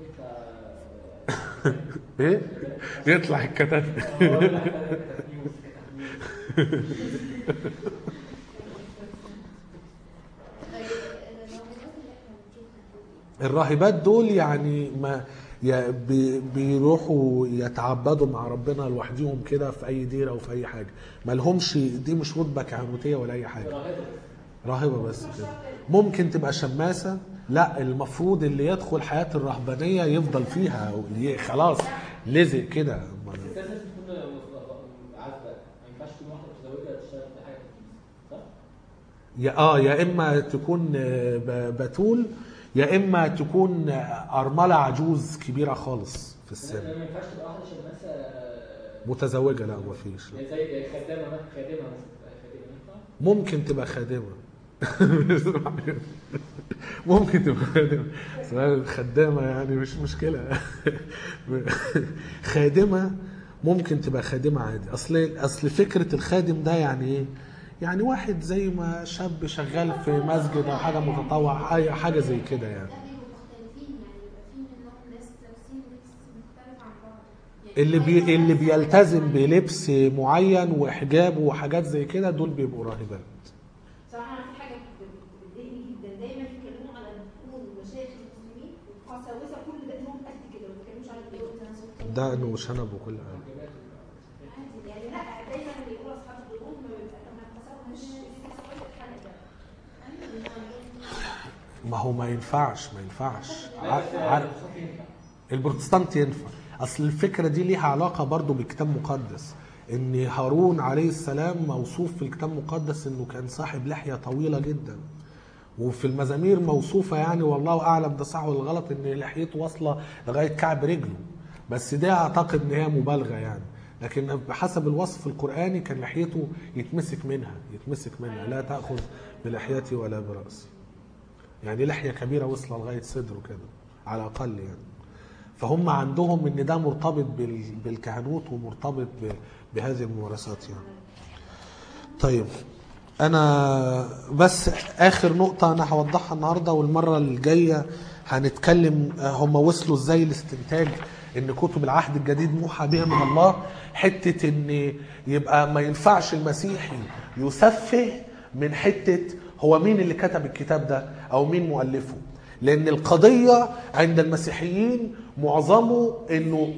ايه يطلع الكتاب طيب الراهبات اللي احنا بنشوفها دول الراهبات دول يعني ما يا- بي- بيروحوا يتعبدوا مع ربنا لوحدهم كده في اي ديره او في اي حاجه ما لهمش دي مش رتبه كهنوتيه ولا اي حاجه راهبه بس كده ممكن تبقى شماسه لا المفروض اللي يدخل حياه الرهبانيه يفضل فيها أو ي- خلاص لزق كده ما- اساسا تكون عازبه ما ينفعش تكون واحده متزوجه تشتغل في حاجه صح؟ يا اه يا اما تكون آه، ب- بتول يا اما تكون آه، ارمله عجوز كبيره خالص في السن ما ينفعش تبقى واحده شماسه متزوجه لا ما فيش لا. زي خدامه مثلا خادمه مثلا خادمه ينفع؟ ممكن تبقى خادمة ممكن تبقى خادمة سؤال خدامة يعني مش مشكلة خادمة ممكن تبقى خادمة عادي أصل أصل فكرة الخادم ده يعني إيه؟ يعني واحد زي ما شاب شغال في مسجد أو حاجة متطوع أي حاجة زي كده يعني ده بيبقوا مختلفين يعني بيبقى في منهم ناس لابسين لبس مختلف عن بعض يعني اللي بي واحد اللي لابس- بيلتزم بلبس معين وحجاب وحاجات زي كده دول بيبقوا راهبات صراحه انا في حاجه بت- بتضايقني جدا دايما يتكلموا على دخول مشايخ المسلمين وقساوسه كل دقنهم قد كده ما بيتكلموش على الدقن دقن وشنب وكل حاجة عادي يعني لا دايما اللي يقولوا اصحاب الدقون ما بيبقى ما القساوه مش قساوه الحلقه ده ما هو ما ينفعش ما ينفعش لا بس ع- عارف الصوت ينفع. البروتستانت ينفع اصل الفكره دي ليها علاقه برضو بكتاب مقدس ان هارون عليه السلام موصوف في الكتاب المقدس انه كان صاحب لحيه طويله جدا وفي المزامير موصوفه يعني والله اعلم ده صح ولا غلط ان لحيته واصله لغايه كعب رجله بس ده اعتقد ان هي مبالغه يعني لكن بحسب الوصف القراني كان لحيته يتمسك منها يتمسك منها لا تاخذ بلحيتي ولا براسي يعني لحيه كبيره وصله لغايه صدره كده على الاقل يعني فهم عندهم ان ده مرتبط بال- بالكهنوت ومرتبط ب- بهذه الممارسات يعني طيب انا بس اخر نقطه انا هوضحها النهارده والمره الجايه هنتكلم آه، هم وصلوا ازاي لاستنتاج ان كتب العهد الجديد موحى بها من الله حته ان يبقى ما ينفعش المسيحي يسفه من حته هو مين اللي كتب الكتاب ده او مين مؤلفه لان القضيه عند المسيحيين معظمه انه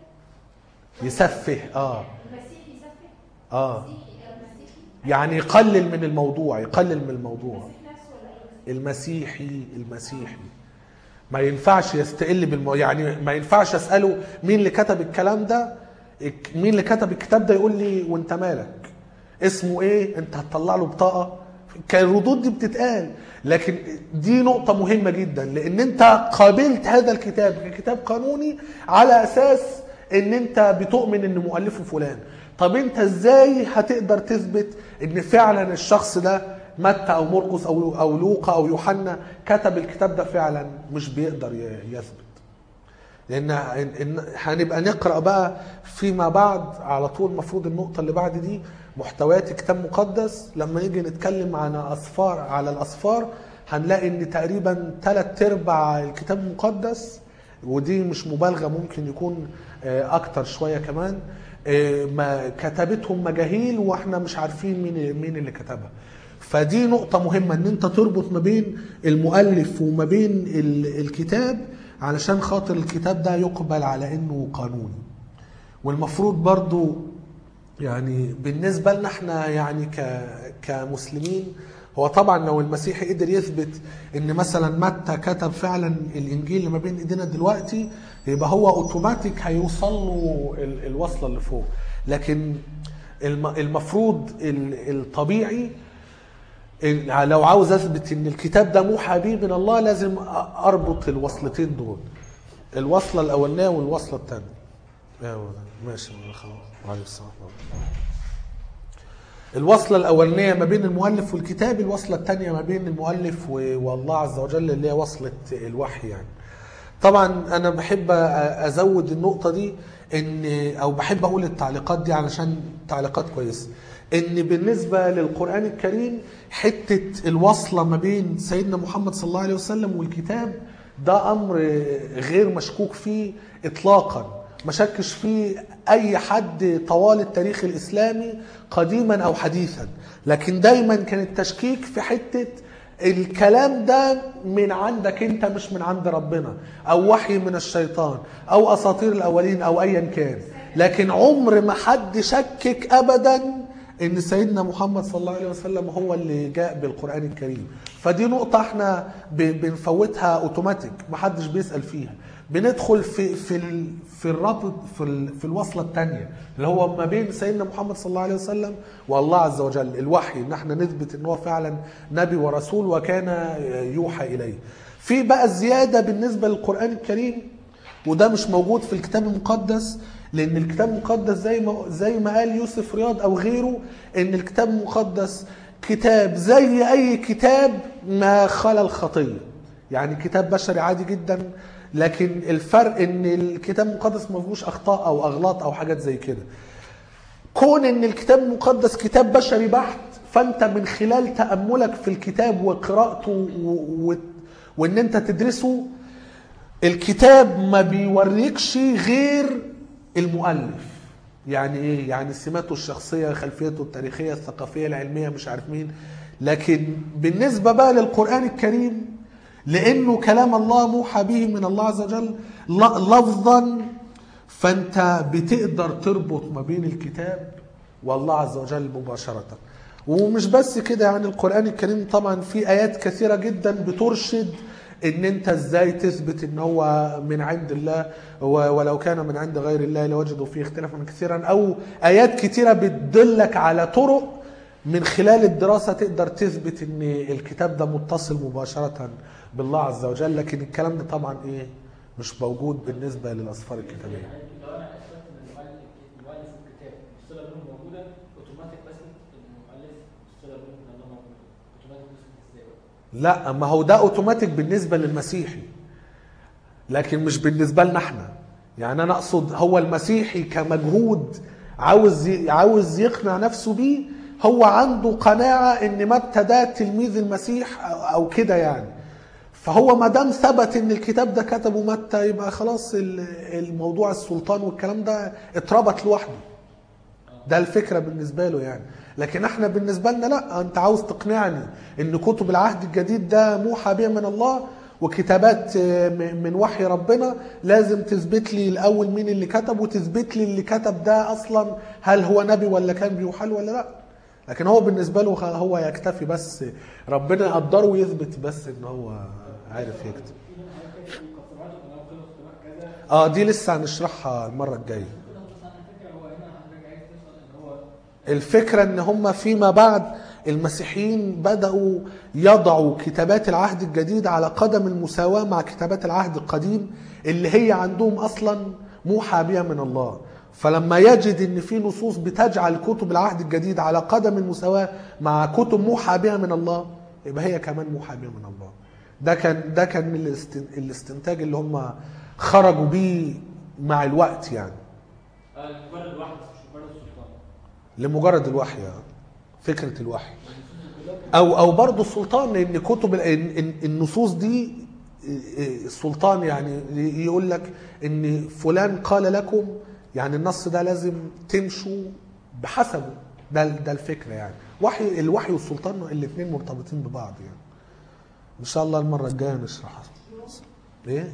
يسفه اه المسيح يسفه اه المسيحي يعني يقلل من الموضوع يقلل من الموضوع المسيح نفسه ولا ايه المسيحي المسيحي ما ينفعش يستقل بالمو... يعني ما ينفعش اساله مين اللي كتب الكلام ده الك- مين اللي كتب الكتاب ده يقول لي وانت مالك اسمه ايه انت هتطلع له بطاقه كان الردود دي بتتقال لكن دي نقطة مهمة جدا لأن أنت قابلت هذا الكتاب ككتاب قانوني على أساس أن أنت بتؤمن أن مؤلفه فلان طب أنت إزاي هتقدر تثبت أن فعلا الشخص ده متى أو مرقس أو أو لوقا أو يوحنا كتب الكتاب ده فعلا مش بيقدر ي- يثبت لان إن- إن- هنبقى نقرا بقى فيما بعد على طول المفروض النقطه اللي بعد دي محتويات كتاب مقدس لما نيجي نتكلم عن اصفار على الاصفار هنلاقي ان تقريبا ثلاث ارباع الكتاب المقدس ودي مش مبالغه ممكن يكون آه، اكتر شويه كمان آه، ما كتبتهم مجاهيل واحنا مش عارفين مين مين اللي كتبها فدي نقطة مهمة ان انت تربط ما بين المؤلف وما بين ال- الكتاب علشان خاطر الكتاب ده يقبل على انه قانوني والمفروض برضو يعني بالنسبة لنا احنا يعني ك كمسلمين هو طبعا لو المسيحي قدر يثبت ان مثلا متى كتب فعلا الانجيل اللي ما بين ايدينا دلوقتي يبقى هو اوتوماتيك هيوصل له ال- الوصله اللي فوق لكن الم- المفروض ال- الطبيعي ال- لو عاوز اثبت ان الكتاب ده موحى به من الله لازم أ- اربط الوصلتين دول الوصلة الأولانية والوصلة الثانية ايوه ماشي خلاص عليه الصلاة والسلام. الوصلة الأولانية ما بين المؤلف والكتاب الوصلة الثانية ما بين المؤلف و- والله عز وجل اللي هي وصلة الوحي يعني طبعا أنا بحب أ- أزود النقطة دي إن أو بحب أقول التعليقات دي علشان تعليقات كويسة إن بالنسبة للقرآن الكريم حتة الوصلة ما بين سيدنا محمد صلى الله عليه وسلم والكتاب ده أمر غير مشكوك فيه إطلاقا ما شكش فيه اي حد طوال التاريخ الاسلامي قديما او حديثا لكن دايما كان التشكيك في حته الكلام ده من عندك انت مش من عند ربنا او وحي من الشيطان او اساطير الاولين او ايا كان لكن عمر ما حد شكك ابدا ان سيدنا محمد صلى الله عليه وسلم هو اللي جاء بالقران الكريم فدي نقطه احنا ب- بنفوتها اوتوماتيك محدش بيسال فيها بندخل في في ال- في الرابط في ال- في الوصله الثانيه اللي هو ما بين سيدنا محمد صلى الله عليه وسلم والله عز وجل الوحي ان احنا نثبت ان هو فعلا نبي ورسول وكان يوحى اليه في بقى زياده بالنسبه للقران الكريم وده مش موجود في الكتاب المقدس لان الكتاب المقدس زي ما زي ما قال يوسف رياض او غيره ان الكتاب المقدس كتاب زي اي كتاب ما خلا الخطيه يعني كتاب بشري عادي جدا لكن الفرق ان الكتاب المقدس ما فيهوش اخطاء او اغلاط او حاجات زي كده كون ان الكتاب المقدس كتاب بشري بحت فانت من خلال تاملك في الكتاب وقراءته و... و... وان انت تدرسه الكتاب ما بيوريكش غير المؤلف يعني ايه يعني سماته الشخصيه خلفيته التاريخيه الثقافيه العلميه مش عارف مين لكن بالنسبه بقى للقران الكريم لانه كلام الله موحى به من الله عز وجل ل- لفظا فانت بتقدر تربط ما بين الكتاب والله عز وجل مباشره ومش بس كده يعني القران الكريم طبعا في ايات كثيره جدا بترشد ان انت ازاي تثبت ان هو من عند الله و- ولو كان من عند غير الله لوجدوا فيه اختلافا كثيرا او ايات كثيره بتدلك على طرق من خلال الدراسه تقدر تثبت ان الكتاب ده متصل مباشره بالله عز وجل لكن الكلام ده طبعا ايه مش موجود بالنسبه للاسفار الكتابيه يعني لو انا اثبت ان المؤلف المؤلف الكتاب الصله بينهم موجوده اوتوماتيك بثبت ان المؤلف الصله بينهم ان الله موجوده اوتوماتيك بثبت ازاي بقى؟ لا ما هو ده اوتوماتيك بالنسبه للمسيحي لكن مش بالنسبه لنا احنا يعني انا اقصد هو المسيحي كمجهود عاوز ي- عاوز يقنع نفسه بيه هو عنده قناعه ان متى ده تلميذ المسيح أو- او كده يعني فهو ما دام ثبت ان الكتاب ده كتبه متى يبقى خلاص ال- الموضوع السلطان والكلام ده اتربط لوحده ده الفكره بالنسبه له يعني لكن احنا بالنسبه لنا لا انت عاوز تقنعني ان كتب العهد الجديد ده موحى به من الله وكتابات آه، م- من وحي ربنا لازم تثبت لي الاول مين اللي كتب وتثبت لي اللي كتب ده اصلا هل هو نبي ولا كان بيوحى له ولا لا لكن هو بالنسبه له خ- هو يكتفي بس ربنا يقدره ويثبت بس ان هو عارف يكتب في هنا حاجات كده مقسمات ولو كانوا اختلاف كذا اه دي لسه هنشرحها المره الجايه كده بس انا فاكر هو هنا حضرتك عايز توصل ان هو الفكرة ان هم فيما بعد المسيحيين بدأوا يضعوا كتابات العهد الجديد على قدم المساواة مع كتابات العهد القديم اللي هي عندهم اصلا موحى بها من الله فلما يجد ان في نصوص بتجعل كتب العهد الجديد على قدم المساواة مع كتب موحى بها من الله يبقى هي كمان موحى بها من الله ده كان ده كان الاستن- الاستنتاج اللي هم خرجوا بيه مع الوقت يعني آه، مجرد واحد مش مجرد سلطان لمجرد الوحي آه. فكره الوحي او او برضه السلطان لان كتب ال- ال- ال- النصوص دي آه، السلطان يعني يقول لك ان فلان قال لكم يعني النص ده لازم تمشوا بحسبه ده ده الفكره يعني وحي الوحي والسلطان الاثنين مرتبطين ببعض يعني ان شاء الله المره الجايه نشرحها ايه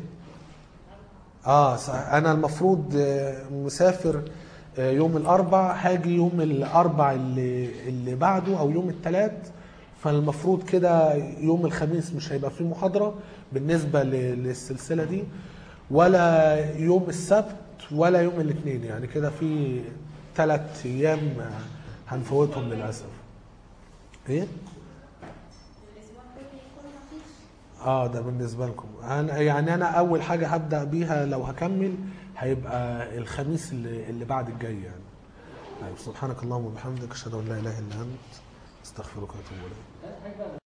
اه صح. انا المفروض آه، مسافر آه، يوم الاربع هاجي يوم الاربع اللي اللي بعده او يوم الثلاث فالمفروض كده يوم الخميس مش هيبقى فيه محاضره بالنسبه ل- للسلسله دي ولا يوم السبت ولا يوم الاثنين يعني كده في ثلاث ايام آه، هنفوتهم للاسف ايه الاسبوع الجاي يكون مفيش اه ده بالنسبه لكم انا يعني انا اول حاجه هبدا بيها لو هكمل هيبقى الخميس اللي, اللي بعد الجاي يعني طيب سبحانك اللهم وبحمدك اشهد ان لا اله الا انت استغفرك واتوب اليك ثالث حاجه بقى